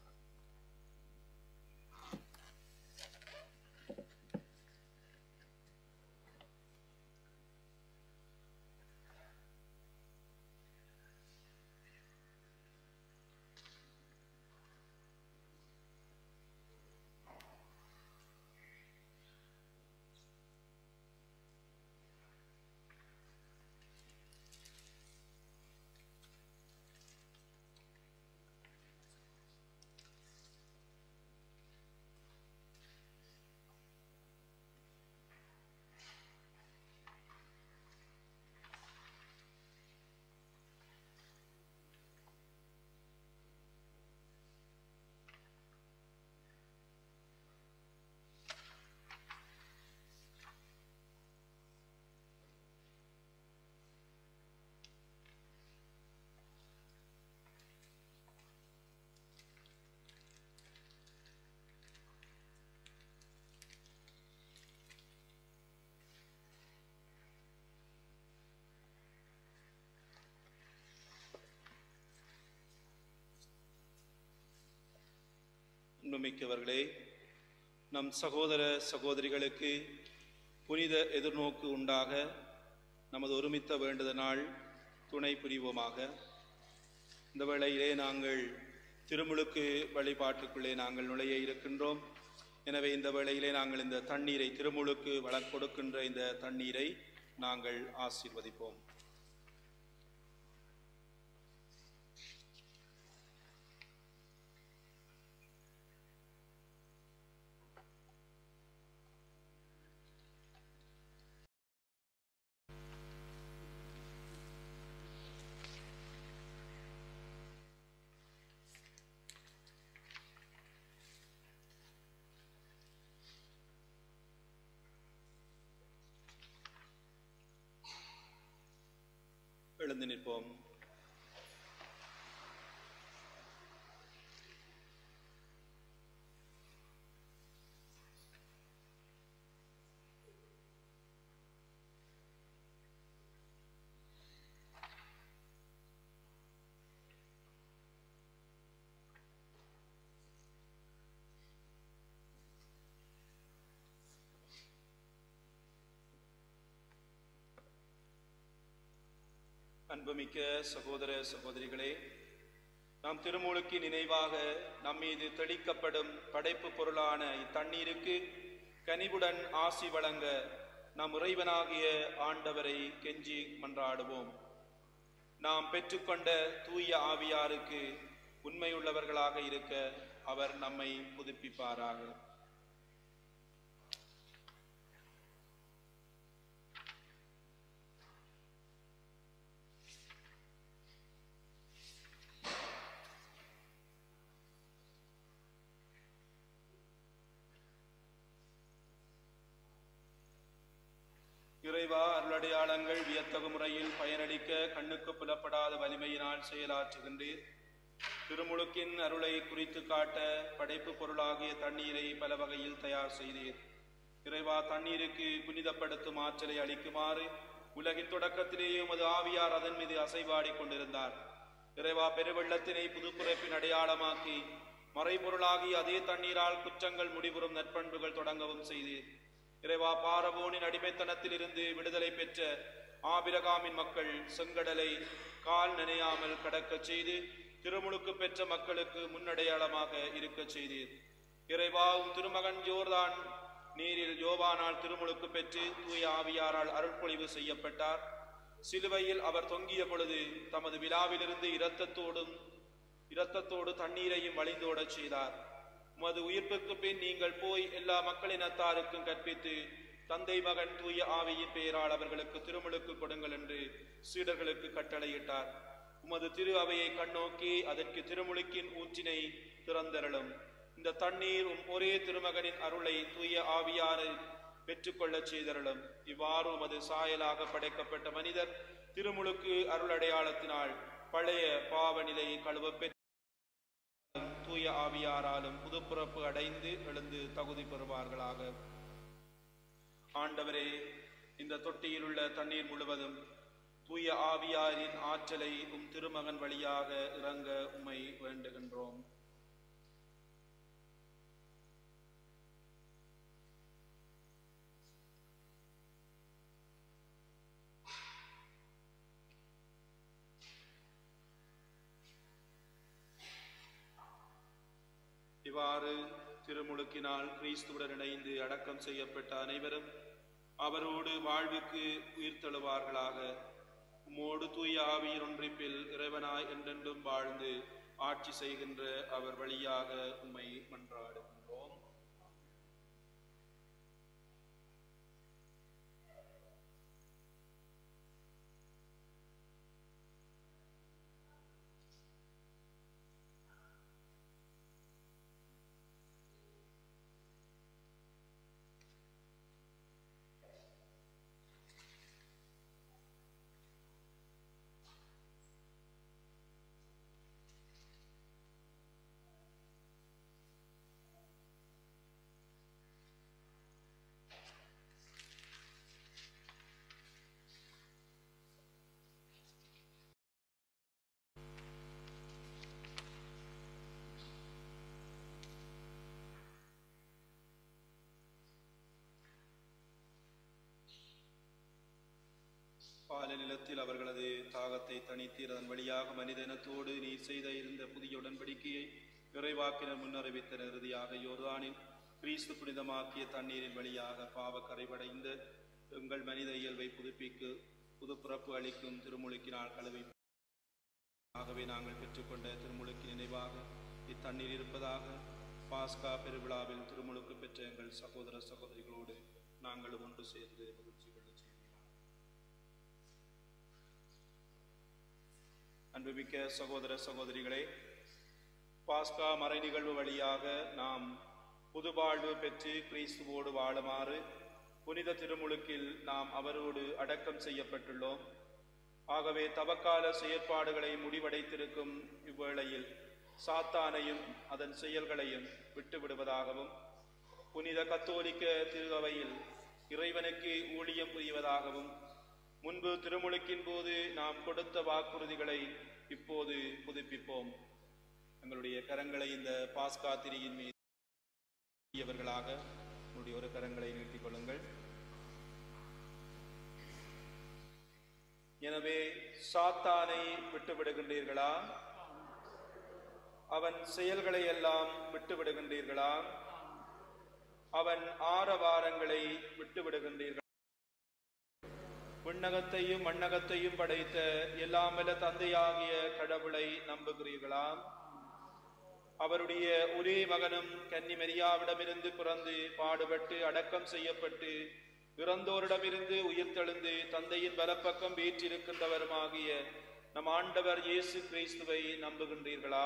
அன்புமிக்கவர்களே நம் சகோதர சகோதரிகளுக்கு புனித எதிர்நோக்கு உண்டாக நமது ஒருமித்த வேண்டுத நாள் துணை புரிவோமாக இந்த வேளையிலே நாங்கள் திருமுழுக்கு வழிபாட்டுக்குள்ளே நாங்கள் நுழைய இருக்கின்றோம் எனவே இந்த வேளையிலே நாங்கள் இந்த தண்ணீரை திருமுழுக்கு வழக் கொடுக்கின்ற இந்த தண்ணீரை நாங்கள் ஆசீர்வதிப்போம் எழுந்து நிற்போம் அன்புமிக்க சகோதர சகோதரிகளே நாம் திருமுழுக்கு நினைவாக நம் மீது தெளிக்கப்படும் படைப்பு பொருளான இத்தண்ணீருக்கு கனிவுடன் ஆசி வழங்க நம் இறைவனாகிய ஆண்டவரை கெஞ்சி மன்றாடுவோம் நாம் பெற்றுக்கொண்ட தூய ஆவியாருக்கு உண்மையுள்ளவர்களாக இருக்க அவர் நம்மை புதுப்பிப்பாராக இறைவா அருளடையாளங்கள் வியத்தகு முறையில் பயனளிக்க கண்ணுக்கு புலப்படாத வலிமையினால் செயலாற்றுகின்றீர் திருமுழுக்கின் அருளை குறித்து காட்ட படைப்பு பொருளாகிய தண்ணீரை பல வகையில் தயார் செய்தீர் இறைவா தண்ணீருக்கு புனிதப்படுத்தும் ஆற்றலை அளிக்குமாறு உலகின் தொடக்கத்திலேயே உமது ஆவியார் அதன் மீது அசைவாடிக் கொண்டிருந்தார் இறைவா பெருவெள்ளத்தினை புதுப்பிறப்பின் அடையாளமாக்கி மறைபொருளாகிய அதே தண்ணீரால் குற்றங்கள் முடிவுறும் நற்பண்புகள் தொடங்கவும் செய்தீர் இறைவா பாரவோனின் அடிமைத்தனத்தில் இருந்து விடுதலை பெற்ற ஆபிரகாமின் மக்கள் செங்கடலை கால் நினையாமல் கடக்கச் செய்து திருமுழுக்கு பெற்ற மக்களுக்கு முன்னடையாளமாக இருக்கச் செய்தீர் இறைவா உம் திருமகன் ஜோர்தான் நீரில் யோவானால் திருமுழுக்கு பெற்று தூய ஆவியாரால் அருள்பொழிவு செய்யப்பட்டார் சிலுவையில் அவர் தொங்கிய பொழுது தமது விழாவிலிருந்து இரத்தத்தோடும் இரத்தத்தோடு தண்ணீரையும் வழிந்தோடச் செய்தார் உமது உயிர்ப்புக்கு பின் நீங்கள் போய் எல்லா மக்களினத்தாருக்கும் கற்பித்து தந்தை மகன் தூய ஆவியின் பெயரால் அவர்களுக்கு திருமுழுக்கு கொடுங்கள் என்று சீடர்களுக்கு கட்டளையிட்டார் உமது திரு அவையை கண்ணோக்கி அதற்கு திருமுழுக்கின் ஊற்றினை திறந்தரலும் இந்த தண்ணீர் உம் ஒரே திருமகனின் அருளை தூய ஆவியாரை பெற்றுக்கொள்ளச் செய்தரலும் இவ்வாறு உமது சாயலாக படைக்கப்பட்ட மனிதர் திருமுழுக்கு அருளடையாளத்தினால் பழைய பாவ நிலையை கழுவ பெற்று தூய ஆவியாராலும் புதுப்பிறப்பு அடைந்து எழுந்து தகுதி பெறுவார்களாக ஆண்டவரே இந்த தொட்டியில் உள்ள தண்ணீர் முழுவதும் தூய ஆவியாரின் ஆற்றலை உம் திருமகன் வழியாக இறங்க உம்மை வேண்டுகின்றோம் இவ்வாறு திருமுழுக்கினால் கிறிஸ்துவுடன் இணைந்து அடக்கம் செய்யப்பட்ட அனைவரும் அவரோடு வாழ்வுக்கு உயிர்த்தெழுவார்களாக உம்மோடு தூய ஆவியின் ஒன்றிப்பில் இறைவனாய் என்றென்றும் வாழ்ந்து ஆட்சி செய்கின்ற அவர் வழியாக உம்மை மன்றாடுகின்றோம் பால நிலத்தில் அவர்களது தாகத்தை தணித்தீர் அதன் வழியாக மனித இனத்தோடு நீர் செய்த இருந்த புதிய உடன்படிக்கையை விரைவாக்கினர் முன்னறிவித்தனர் இறுதியாக யோர்தானின் கிறிஸ்து புனிதமாக்கிய தண்ணீரின் வழியாக பாவ கரைவடைந்த எங்கள் மனித இயல்பை புதுப்பிக்கு புதுப்பிறப்பு அளிக்கும் திருமுழுக்கினால் கழுவி ஆகவே நாங்கள் பெற்றுக்கொண்ட திருமுழுக்கு நினைவாக இத்தண்ணீர் இருப்பதாக பாஸ்கா பெருவிழாவில் திருமுழுக்கு பெற்ற எங்கள் சகோதர சகோதரிகளோடு நாங்கள் ஒன்று சேர்ந்து மகிழ்ச்சி கொள்ளச் செய்கிறோம் அன்புமிக்க சகோதர சகோதரிகளே பாஸ்கா மறை நிகழ்வு வழியாக நாம் புதுவாழ்வு பெற்று கிறிஸ்துவோடு வாழுமாறு புனித திருமுழுக்கில் நாம் அவரோடு அடக்கம் செய்யப்பட்டுள்ளோம் ஆகவே தவக்கால செயற்பாடுகளை முடிவடைத்திருக்கும் இவ்வேளையில் சாத்தானையும் அதன் செயல்களையும் விட்டுவிடுவதாகவும் புனித கத்தோலிக்க திருவையில் இறைவனுக்கு ஊழியம் புரிவதாகவும் முன்பு திருமுழுக்கின் போது நாம் கொடுத்த வாக்குறுதிகளை இப்போது புதுப்பிப்போம் எங்களுடைய கரங்களை இந்த பாஸ்கா திரியின் மீது அவர்களாக உங்களுடைய ஒரு கரங்களை நீட்டிக் கொள்ளுங்கள் எனவே சாத்தானை விட்டு விடுகின்றீர்களா அவன் செயல்களை எல்லாம் விட்டு விடுகின்றீர்களா அவன் ஆரவாரங்களை விட்டு விடுகின்றீர்களா விண்ணகத்தையும் மண்ணகத்தையும் படைத்த எல்லாமல்ல தந்தையாகிய கடவுளை நம்புகிறீர்களா அவருடைய ஒரே மகனும் கன்னி மெரியாவிடமிருந்து பிறந்து பாடுபட்டு அடக்கம் செய்யப்பட்டு இறந்தோரிடமிருந்து உயிர்த்தெழுந்து தந்தையின் வலப்பக்கம் வீற்றிருக்கின்றவருமாகிய நம் ஆண்டவர் இயேசு கிறிஸ்துவை நம்புகின்றீர்களா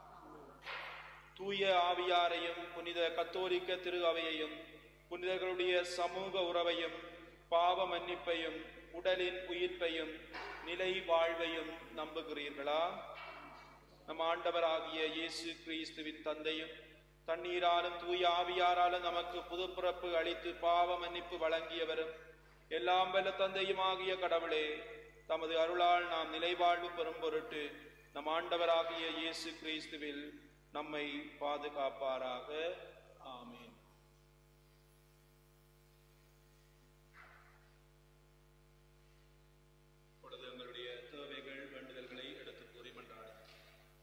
தூய ஆவியாரையும் புனித கத்தோலிக்க திரு அவையையும் புனிதர்களுடைய சமூக உறவையும் பாவ மன்னிப்பையும் உடலின் உயிர்ப்பையும் நிலை வாழ்வையும் நம்புகிறீர்களா நம் ஆண்டவராகிய இயேசு கிறிஸ்துவின் தந்தையும் தண்ணீராலும் தூய ஆவியாராலும் நமக்கு புதுப்பிறப்பு அளித்து பாவ மன்னிப்பு வழங்கியவரும் எல்லாம் வல்ல தந்தையுமாகிய கடவுளே தமது அருளால் நாம் நிலைவாழ்வு பெறும் பொருட்டு நம் ஆண்டவராகிய இயேசு கிறிஸ்துவில் நம்மை பாதுகாப்பாராக ஆமென் இப்பொழுது எங்களுடைய தேவைகள் வேண்டுதல்களை எடுத்து கூறி மன்றாடுங்கள்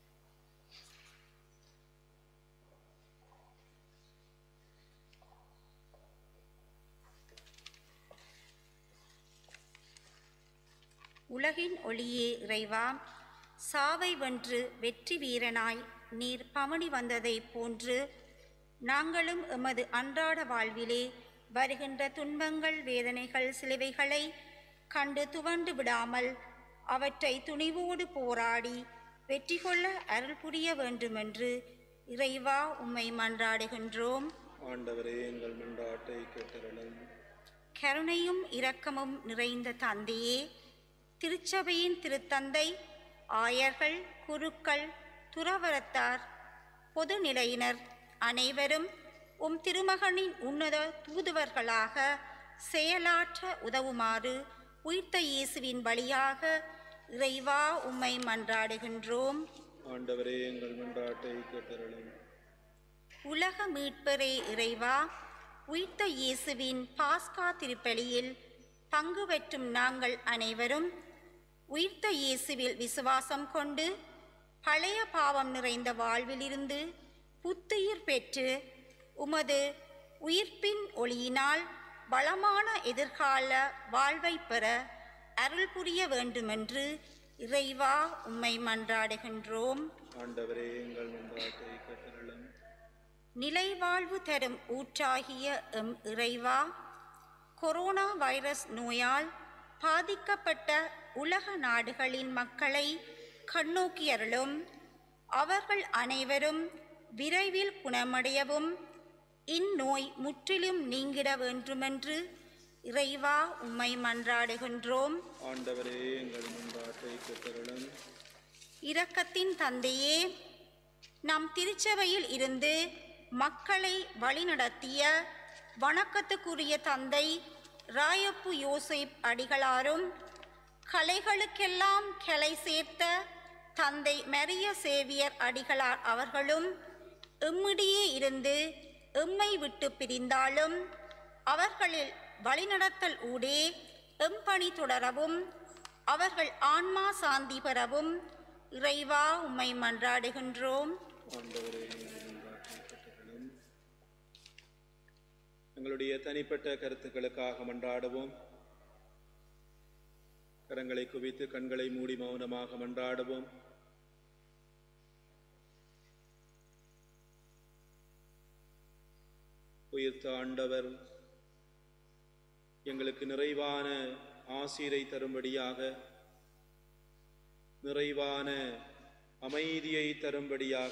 உலகின் ஒளியே இறைவா சாவை வென்று வெற்றி வீரனாய் நீர் பவனி வந்ததைப் போன்று நாங்களும் எமது அன்றாட வாழ்விலே வருகின்ற துன்பங்கள் வேதனைகள் சிலுவைகளை கண்டு துவண்டு விடாமல் அவற்றை துணிவோடு போராடி வெற்றி கொள்ள அருள் புரிய வேண்டுமென்று இறைவா உம்மை மன்றாடுகின்றோம் ஆண்டவரே எங்கள் மன்றாட்டை கேட்டருளும் கருணையும் இரக்கமும் நிறைந்த தந்தையே திருச்சபையின் திருத்தந்தை ஆயர்கள் குருக்கள் துறவரத்தார் பொதுநிலையினர் அனைவரும் உம் திருமகனின் உன்னத தூதுவர்களாக செயலாற்ற உதவுமாறு உயிர்த்த இயேசுவின் வழியாக இறைவா உம்மை மன்றாடுகின்றோம் ஆண்டவரே எங்கள் மன்றாட்டை கேட்டருளும் உலக மீட்பரே இறைவா உயிர்த்த இயேசுவின் பாஸ்கா திருப்பலியில் பங்கு பெற்றும் நாங்கள் அனைவரும் உயிர்த்த இயேசுவில் விசுவாசம் கொண்டு பழைய பாவம் நிறைந்த வாழ்விலிருந்து புத்துயிர் பெற்று உமது உயிர்ப்பின் ஒளியினால் வளமான எதிர்கால வாழ்வை பெற அருள் புரிய வேண்டுமென்று இறைவா உம்மை மன்றாடுகின்றோம் ஆண்டவரே எங்கள் மன்றாட்டை கேட்டருளும் நிலைவாழ்வு தரும் ஊற்றாகிய எம் இறைவா கொரோனா வைரஸ் நோயால் பாதிக்கப்பட்ட உலக நாடுகளின் மக்களை கண்ணோக்கியருளும் அவர்கள் அனைவரும் விரைவில் குணமடையவும் இந்நோய் முற்றிலும் நீங்கிட வேண்டுமென்று இறைவா உம்மை மன்றாடுகின்றோம் ஆண்டவரே எங்கள் மன்றாட்டை கேட்டருளும் இரக்கத்தின் தந்தையே நம் திருச்சபையில் இருந்து மக்களை வழிநடத்திய வணக்கத்துக்குரிய தந்தை ராயப்பு யோசேப் அடிகளாரும் கலைகளுக்கெல்லாம் கலை சேர்த்த தந்தை மரிய சேவியர் அடிகளார் அவர்களும் எம்மிடையே இருந்து எம்மை விட்டு பிரிந்தாலும் அவர்களில் வழிநடத்தல் ஊடே எம்பணி தொடரவும் அவர்கள் ஆன்மா சாந்தி பெறவும் இறைவா உம்மை மன்றாடுகின்றோம் ஆண்டவரே எங்கள் மன்றாட்டை கேட்டருளும் எங்களுடைய தனிப்பட்ட கருத்துக்களுக்காக மன்றாடுவோம் கரங்களை குவித்து கண்களை மூடி மௌனமாக மன்றாடுவோம் உயிர்த்த ஆண்டவர் எங்களுக்கு நிறைவான ஆசீரை தரும்படியாக நிறைவான அமைதியை தரும்படியாக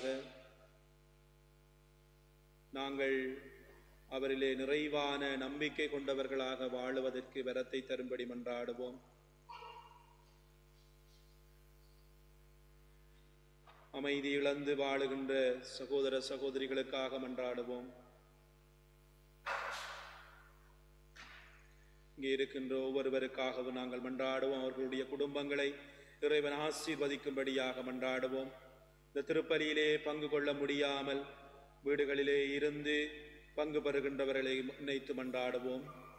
நாங்கள் அவரிலே நிறைவான நம்பிக்கை கொண்டவர்களாக வாழுவதற்கு வரத்தை தரும்படி மன்றாடுவோம் அமைதி இழந்து வாழுகின்ற சகோதர சகோதரிகளுக்காக மன்றாடுவோம் இங்கே இருக்கின்ற ஒவ்வொருவருக்காகவும் நாங்கள் மன்றாடுவோம் அவர்களுடைய குடும்பங்களை இறைவன் ஆசீர்வதிக்கும்படியாக மன்றாடுவோம் இந்த திருப்பலியிலே பங்கு கொள்ள முடியாமல் வீடுகளிலே இருந்து பங்கு பெறுகின்றவர்களை நினைத்து மன்றாடுவோம்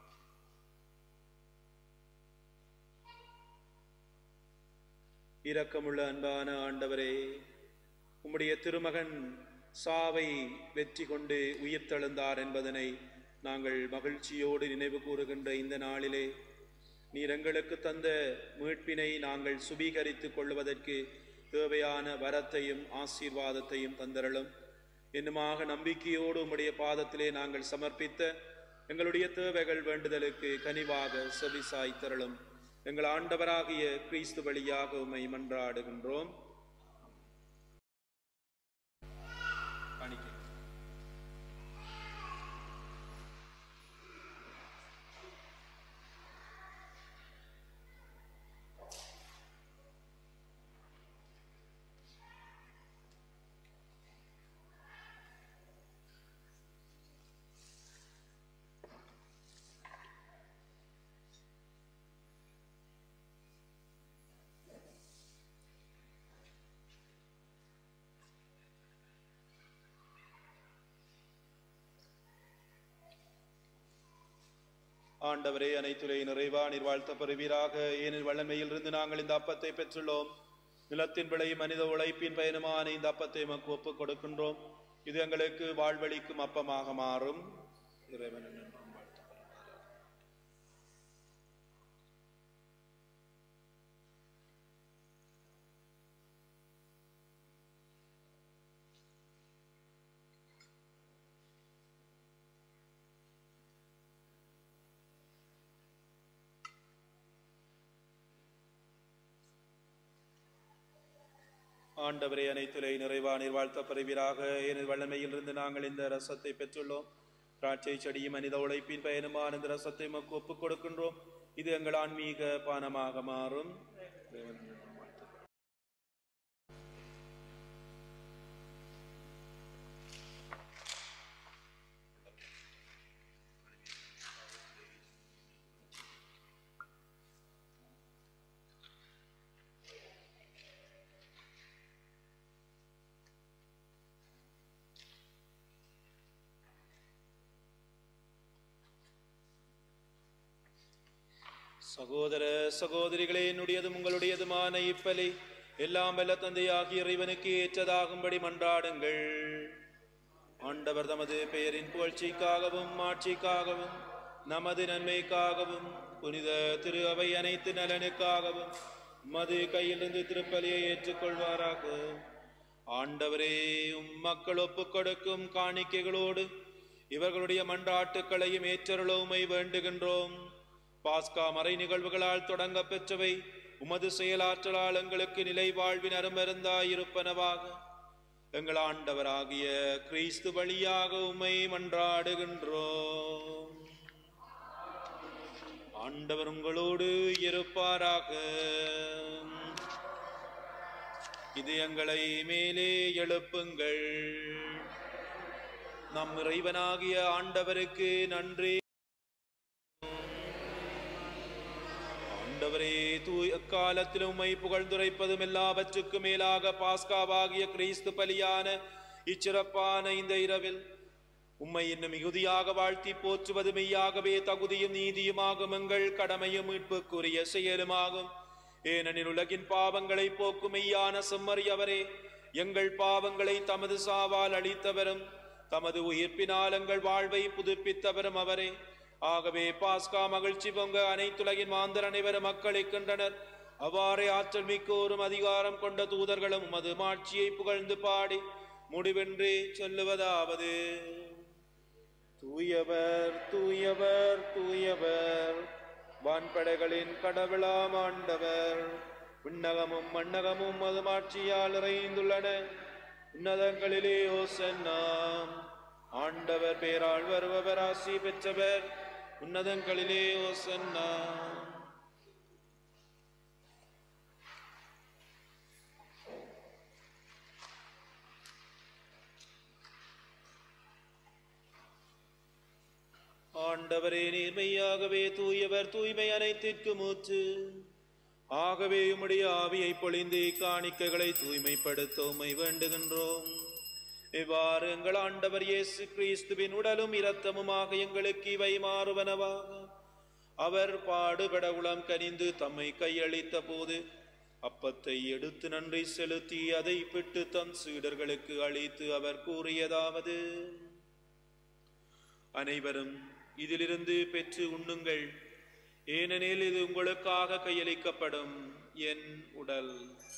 இரக்கமுள்ள அன்பான ஆண்டவரே உம்முடைய திருமகன் சாவை வெற்றி கொண்டு உயிர் தழுந்தார் என்பதனை நாங்கள் மகிழ்ச்சியோடு நினைவு கூறுகின்ற இந்த நாளிலே நீர் எங்களுக்கு தந்த மீட்பினை நாங்கள் சுபீகரித்துக் கொள்வதற்கு தேவையான வரத்தையும் ஆசீர்வாதத்தையும் தந்தரலும் இன்னுமாக நம்பிக்கையோடு உம்முடைய பாதத்திலே நாங்கள் சமர்ப்பித்த எங்களுடைய தேவைகள் வேண்டுதலுக்கு கனிவாக செவிசாய் தரலும் எங்கள் ஆண்டவராகிய கிறிஸ்து வழியாக உம்மை மன்றாடுகின்றோம் காணிக்கை. ஆண்டவரே அனைத்துலை நிறைவா நீர் வாழ்த்த பெறுவீராக ஏனில் வல்லமையில் இருந்து நாங்கள் இந்த அப்பத்தை பெற்றுள்ளோம் நிலத்தின் விளை மனித உழைப்பின் பயனுமான இந்த அப்பத்தை எமக்கு ஒப்புக் கொடுக்கின்றோம் இது எங்களுக்கு வாழ்வழிக்கும் அப்பமாக மாறும் இறைவன் என்றும் வாழ்த்தப்படுவாராக. ஆண்டவரே அனைத்துலை நிறைவா நீர் வாழ்த்த பெறுவீராக ஏனில் வல்லமையில் இருந்து நாங்கள் இந்த ரசத்தை பெற்றுள்ளோம் திராட்சை செடியும் மனித உழைப்பின் பயனுமான இந்த ரசத்தை மக்கு ஒப்புக் கொடுக்கின்றோம் இது எங்கள் ஆன்மீக பானமாக மாறும் இறைவன் என்றும் வாழ்த்தப்படுவாராக. சகோதர சகோதரிகளே என்னுடையதும் உங்களுடையதுமான இப்பலி எல்லாம் வல்ல தந்தையாகிய இறைவனுக்கு ஏற்றதாகும்படி மன்றாடுங்கள் ஆண்டவர் தமது பெயரின் புகழ்ச்சிக்காகவும் மாட்சிக்காகவும் நமது நன்மைக்காகவும் புனித திரு அவை அனைத்து நலனுக்காகவும் மது கையிலிருந்து திருப்பலியை ஏற்றுக்கொள்வாராக ஆண்டவரே உம் மக்கள் ஒப்புக் கொடுக்கும் காணிக்கைகளோடு இவர்களுடைய மன்றாட்டுக்களையும் ஏற்றருளவுமை வேண்டுகின்றோம் பாஸ்கா மறை நிகழ்வுகளால் தொடங்க பெற்றவை உமது செயலாற்றலால் எங்களுக்கு நிலை வாழ்வின் அருமருந்தாயிருப்பனவாக எங்கள் ஆண்டவராகிய கிறிஸ்து வழியாக உம்மை மன்றாடுகின்றோம் ஆண்டவர் உங்களோடு இருப்பாராக இது எங்களை மேலே எழுப்புங்கள் நம் இறைவனாகிய ஆண்டவருக்கு நன்றி ஆண்டவரே தூய் எக்காலத்திலும் உம்மை புகழ்ந்துரைப்பதும் எல்லாவற்றுக்கும் மேலாக பாஸ்காவாகிய கிறிஸ்து பலியான இச்சிறப்பான இந்த இரவில் உம்மை இன்னும் மிகுதியாக வாழ்த்தி போற்றுவது மெய்யாகவே தகுதியும் நீதியுமாகும் எங்கள் கடமையும் மீட்புக்குரிய செயலுமாகும் ஏனெனில் உலகின் பாவங்களை போக்கும் மெய்யான செம்மறி அவரே எங்கள் பாவங்களை தமது சாவால் அளித்தவரும் தமது உயிர்ப்பினால் எங்கள் வாழ்வை புதுப்பித்தவரும் அவரே ஆகவே பாஸ்கா மகிழ்ச்சி பொங்க அனைத்துலகின் மாந்தர் அனைவரும் மக்களிக்கின்றனர் அவ்வாறே ஆற்றல் மிக்கோரும் அதிகாரம் கொண்ட தூதர்களும் உமது மாட்சியை புகழ்ந்து பாடி முடிவின்றி சொல்லுவதாவது தூயவர் தூயவர் தூயவர் வான்படைகளின் கடவுளாம் ஆண்டவர் விண்ணகமும் மண்ணகமும் மது மாட்சியால் இறைந்துள்ளன உன்னதங்களிலே ஓசன்னாம் ஆண்டவர் பேரால் வருபவர் ஆசி பெற்றவர் உன்னதங்களிலே ஓசன்னாம் ஆண்டவரே நேர்மையாகவே தூயவர் தூய்மை அனைத்திற்கும் ஊற்று ஆகவே உம்முடைய ஆவியை பொழிந்து காணிக்கைகளை தூய்மைப்படுத்த உம்மை வேண்டுகின்றோம் இவ்வாறு எங்கள் ஆண்டவர் இயேசு கிறிஸ்துவின் உடலும் இரத்தமுமாக எங்களுக்கு இவை மாறுவனவாக அவர் பாடுபட உளம் கனிந்து தம்மை கையளித்த போது அப்பத்தை எடுத்து நன்றி செலுத்தி அதை பிட்டு தம் சீடர்களுக்கு அளித்து அவர் கூறியதாவது அனைவரும் இதிலிருந்து பெற்று உண்ணுங்கள் ஏனெனில் இது உங்களுக்காக கையளிக்கப்படும் என் உடல்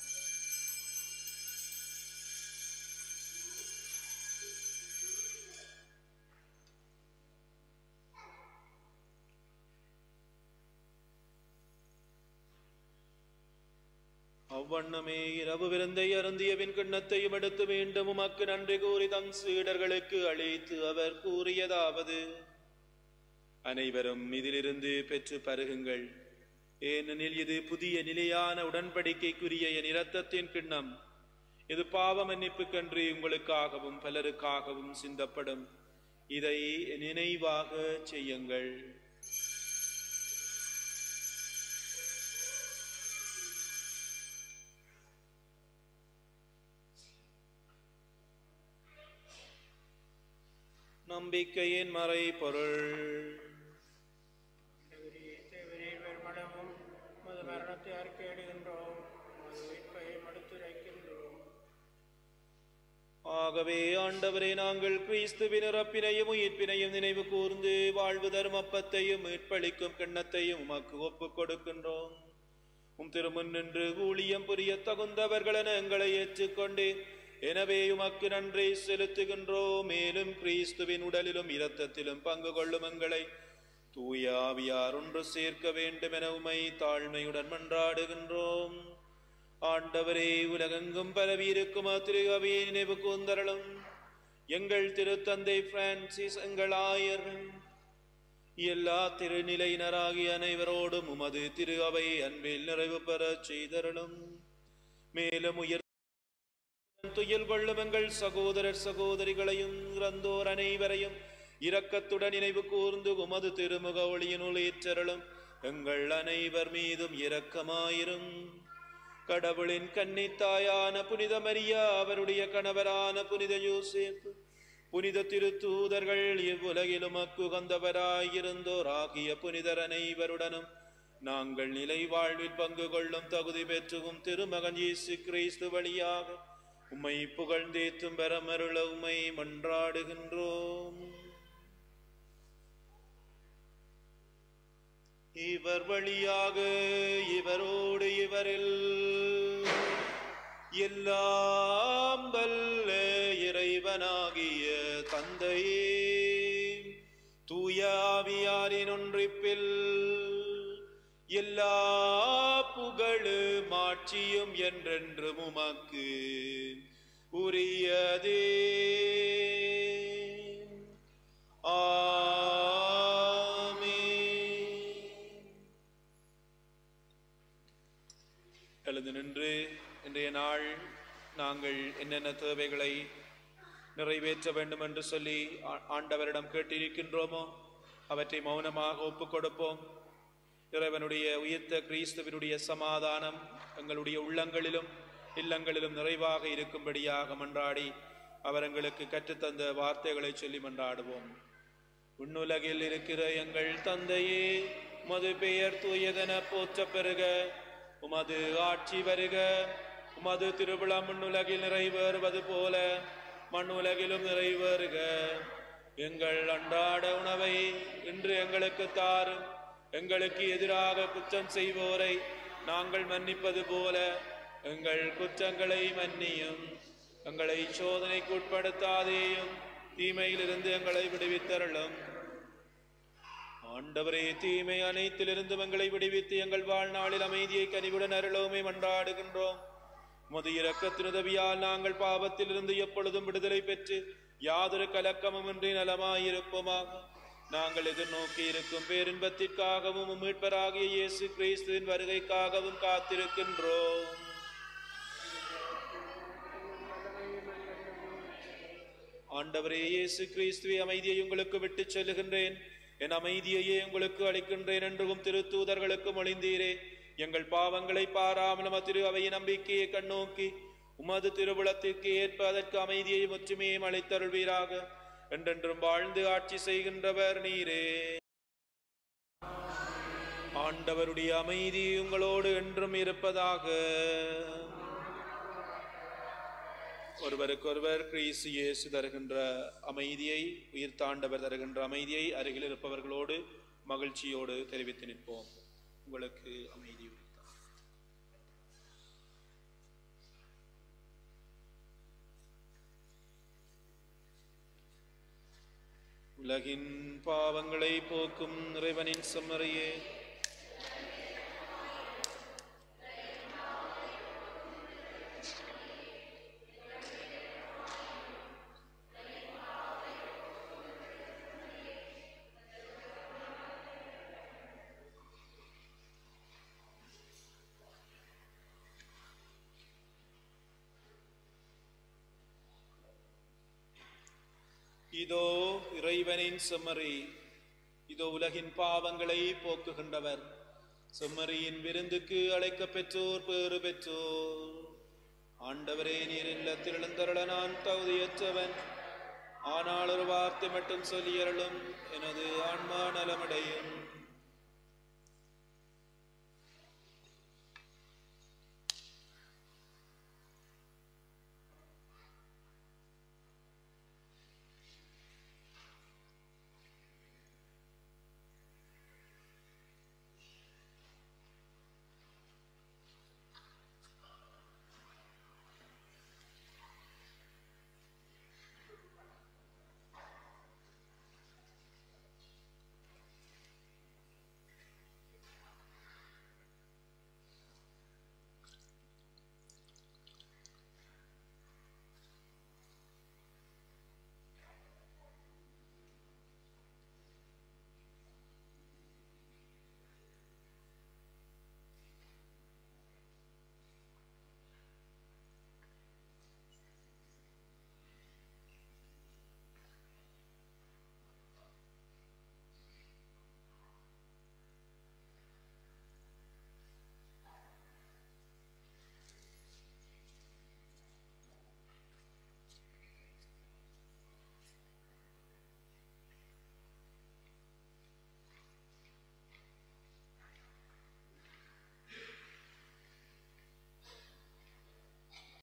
அவ்வண்ணமே இரவு விருந்தை அருந்தியவின் கிண்ணத்தையும் எடுத்து மீண்டும் உமக்கு நன்றி கூறி தம் சீடர்களுக்கு அழைத்து அவர் கூறியதாவது அனைவரும் இதிலிருந்து பெற்று பருகுங்கள் ஏனெனில் இது புதிய நிலையான உடன்படிக்கைக்குரிய என் இரத்தத்தின் கிண்ணம் இது பாவ மன்னிப்புக்கன்று உங்களுக்காகவும் பலருக்காகவும் சிந்தப்படும் இதை நினைவாக செய்யுங்கள் நம்பிக்கையின் மறை பொருள் தேவரீர் வெறுமளவும் மது மரணத்தை அறிக்கையிடுகின்றோம் மது உயிர்ப்பை மடுத்துரைக்கின்றோம் ஆகவே ஆண்டவரே நாங்கள் கிறிஸ்துவின் இறப்பினையும் உயிர்ப்பினையும் நினைவு கூர்ந்து வாழ்வு தர்மப்பத்தையும் மீட்பளிக்கும் கிண்ணத்தையும் உமக்கு ஒப்புக் கொடுக்கின்றோம் உம் திருமுன் நின்று ஊழியம் புரிய தகுந்தவர்களென எங்களை ஏற்றுக்கொண்டு எனவே உமக்கு நன்றி செலுத்துகின்றோம் மேலும் கிறிஸ்துவின் உடலிலும் இரத்தத்திலும் பங்கு கொள்ளும் எங்களை தூய ஆவியார் ஒன்று சேர்க்க வேண்டும் என உமை தாழ்மையுடன் மன்றாடுகின்றோம் ஆண்டவரே உலகெங்கும் பரவி இருக்கும் திரு அவையை நினைவு கூந்தரலும் எங்கள் திருத்தந்தை பிரான்சிஸ் எங்கள் ஆயர்கள் எல்லா திருநிலையினராகிய அனைவரோடும் உமது திரு அவை அன்பில் நிறைவு பெறச் செய்தரலும் மேலும் உயர் துயில் கொள்ளும் எங்கள் சகோதரர் சகோதரிகளையும் இறந்தோர் அனைவரையும் இரக்கத்துடன் நினைவு கூர்ந்து உமது திருமுக ஒளியினுள் ஏற்றருளும் எங்கள் அனைவர் மீதும் இரக்கமாயிரும் கடவுளின் கன்னித்தாயான புனித மரியா அவருடைய கணவரான புனித யோசேப்பு புனித திருத்தூதர்கள் இவ்வுலகிலும் அக்குகந்தவராயிருந்தோர் ஆகிய புனிதர் அனைவருடனும் நாங்கள் நிலை வாழ்வில் பங்கு கொள்ளும் தகுதி பெற்றுவும் திருமகன் இயேசு கிறிஸ்து வழியாக உம்மை புகழ்ந்தேத்தும் பெறமருள உம்மை மன்றாடுகின்றோம் இவர் வழியாக இவரோடு இவரில் எல்லாம் வல்ல இறைவனாகிய தந்தையே தூய ஆவியாரின் ஒன்றிப்பில் எல்லா புகழும் ஆட்சியும் என்றென்றும் உமக்கு உரியதே ஆமென். எழுந்து நின்று இன்றைய நாள் நாங்கள் என்னென்ன தேவைகளை நிறைவேற்ற வேண்டும் என்று சொல்லி ஆ- ஆண்டவரிடம் கேட்டிருக்கின்றோமோ அவற்றை மௌனமாக ஒப்புக் கொடுப்போம் இறைவனுடைய உயிர்த்த கிறிஸ்துவினுடைய சமாதானம் எங்களுடைய உள்ளங்களிலும் இல்லங்களிலும் நிறைவாக இருக்கும்படியாக மன்றாடி அவர் எங்களுக்கு கற்றுத்தந்த வார்த்தைகளை சொல்லி மன்றாடுவோம் உன்னுலகில் இருக்கிற எங்கள் தந்தையே உமது பெயர் தூயதென போற்றப் பெறுக உமது ஆட்சி வருக உமது திருவிழா மண்ணுலகில் நிறைவேறுவது போல மண்ணுலகிலும் நிறைவேறுக எங்கள் அன்றாட உணவை இன்று எங்களுக்கு தாரும் எங்களுக்கு எதிராக குற்றம் செய்வோரை நாங்கள் மன்னிப்பது போல எங்கள் குற்றங்களை மன்னியும் எங்களை சோதனைக்கு உட்படுத்தாதேயும் தீமையிலிருந்து எங்களை விடுவித்தருளும் ஆண்டவரே தீமை அனைத்திலிருந்து எங்களை விடுவித்து எங்கள் வாழ்நாளில் அமைதியை கனிவுடன் அருளோமை மன்றாடுகின்றோம் உமது இரக்கத்தின் உதவியால் நாங்கள் பாவத்திலிருந்து எப்பொழுதும் விடுதலை பெற்று யாதொரு கலக்கமுமின்றி நலமாயிருப்போமாக நாங்கள் எதிர்நோக்கி இருக்கும் பேரின்பத்திற்காகவும் உம் மீட்பராகிய இயேசு கிறிஸ்துவின் வருகைக்காகவும் காத்திருக்கின்றோம் ஆண்டவரே இயேசு கிறிஸ்துவை அமைதியை உங்களுக்கு விட்டுச் செல்லுகின்றேன் என் அமைதியையே உங்களுக்கு அளிக்கின்றேன் என்றும் திருத்தூதர்களுக்கு மொழிந்தீரே எங்கள் பாவங்களை பாராமல் திரு அவையின் நம்பிக்கையை கண்ணோக்கி உமது திருவுளத்திற்கு ஏற்ப அதற்கு அமைதியை முற்றுமையும் அளித்தருள்வீராக என்றென்றும் வாழ்ந்து ஆட்சி செய்கின்றவர் நீரே ஆண்டவருடைய அமைதி உங்களோடு என்றும் இருப்பதாக ஒருவருக்கொருவர் கிறிஸ்து இயேசு தருகின்ற அமைதியை உயிர் தாண்டவர் தருகின்ற அமைதியை அருகில் இருப்பவர்களோடு மகிழ்ச்சியோடு தெரிவித்து நிற்போம் உங்களுக்கு அமைதி உரித்தார் உலகின் பாவங்களை போக்கும் இறைவனின் செம்மறையே இதோ இறைவனின் செம்மறி இதோ உலகின் பாவங்களை போக்குகின்றவர் செம்மறியின் விருந்துக்கு அழைக்க பெற்றோர் பேறு பெற்றோர் ஆண்டவரே நீர் இல்லத்தில் எழுந்தருள நான் தகுதியற்றவன் ஆனால் ஒரு வார்த்தை மட்டும் சொல்லியருளும் எனது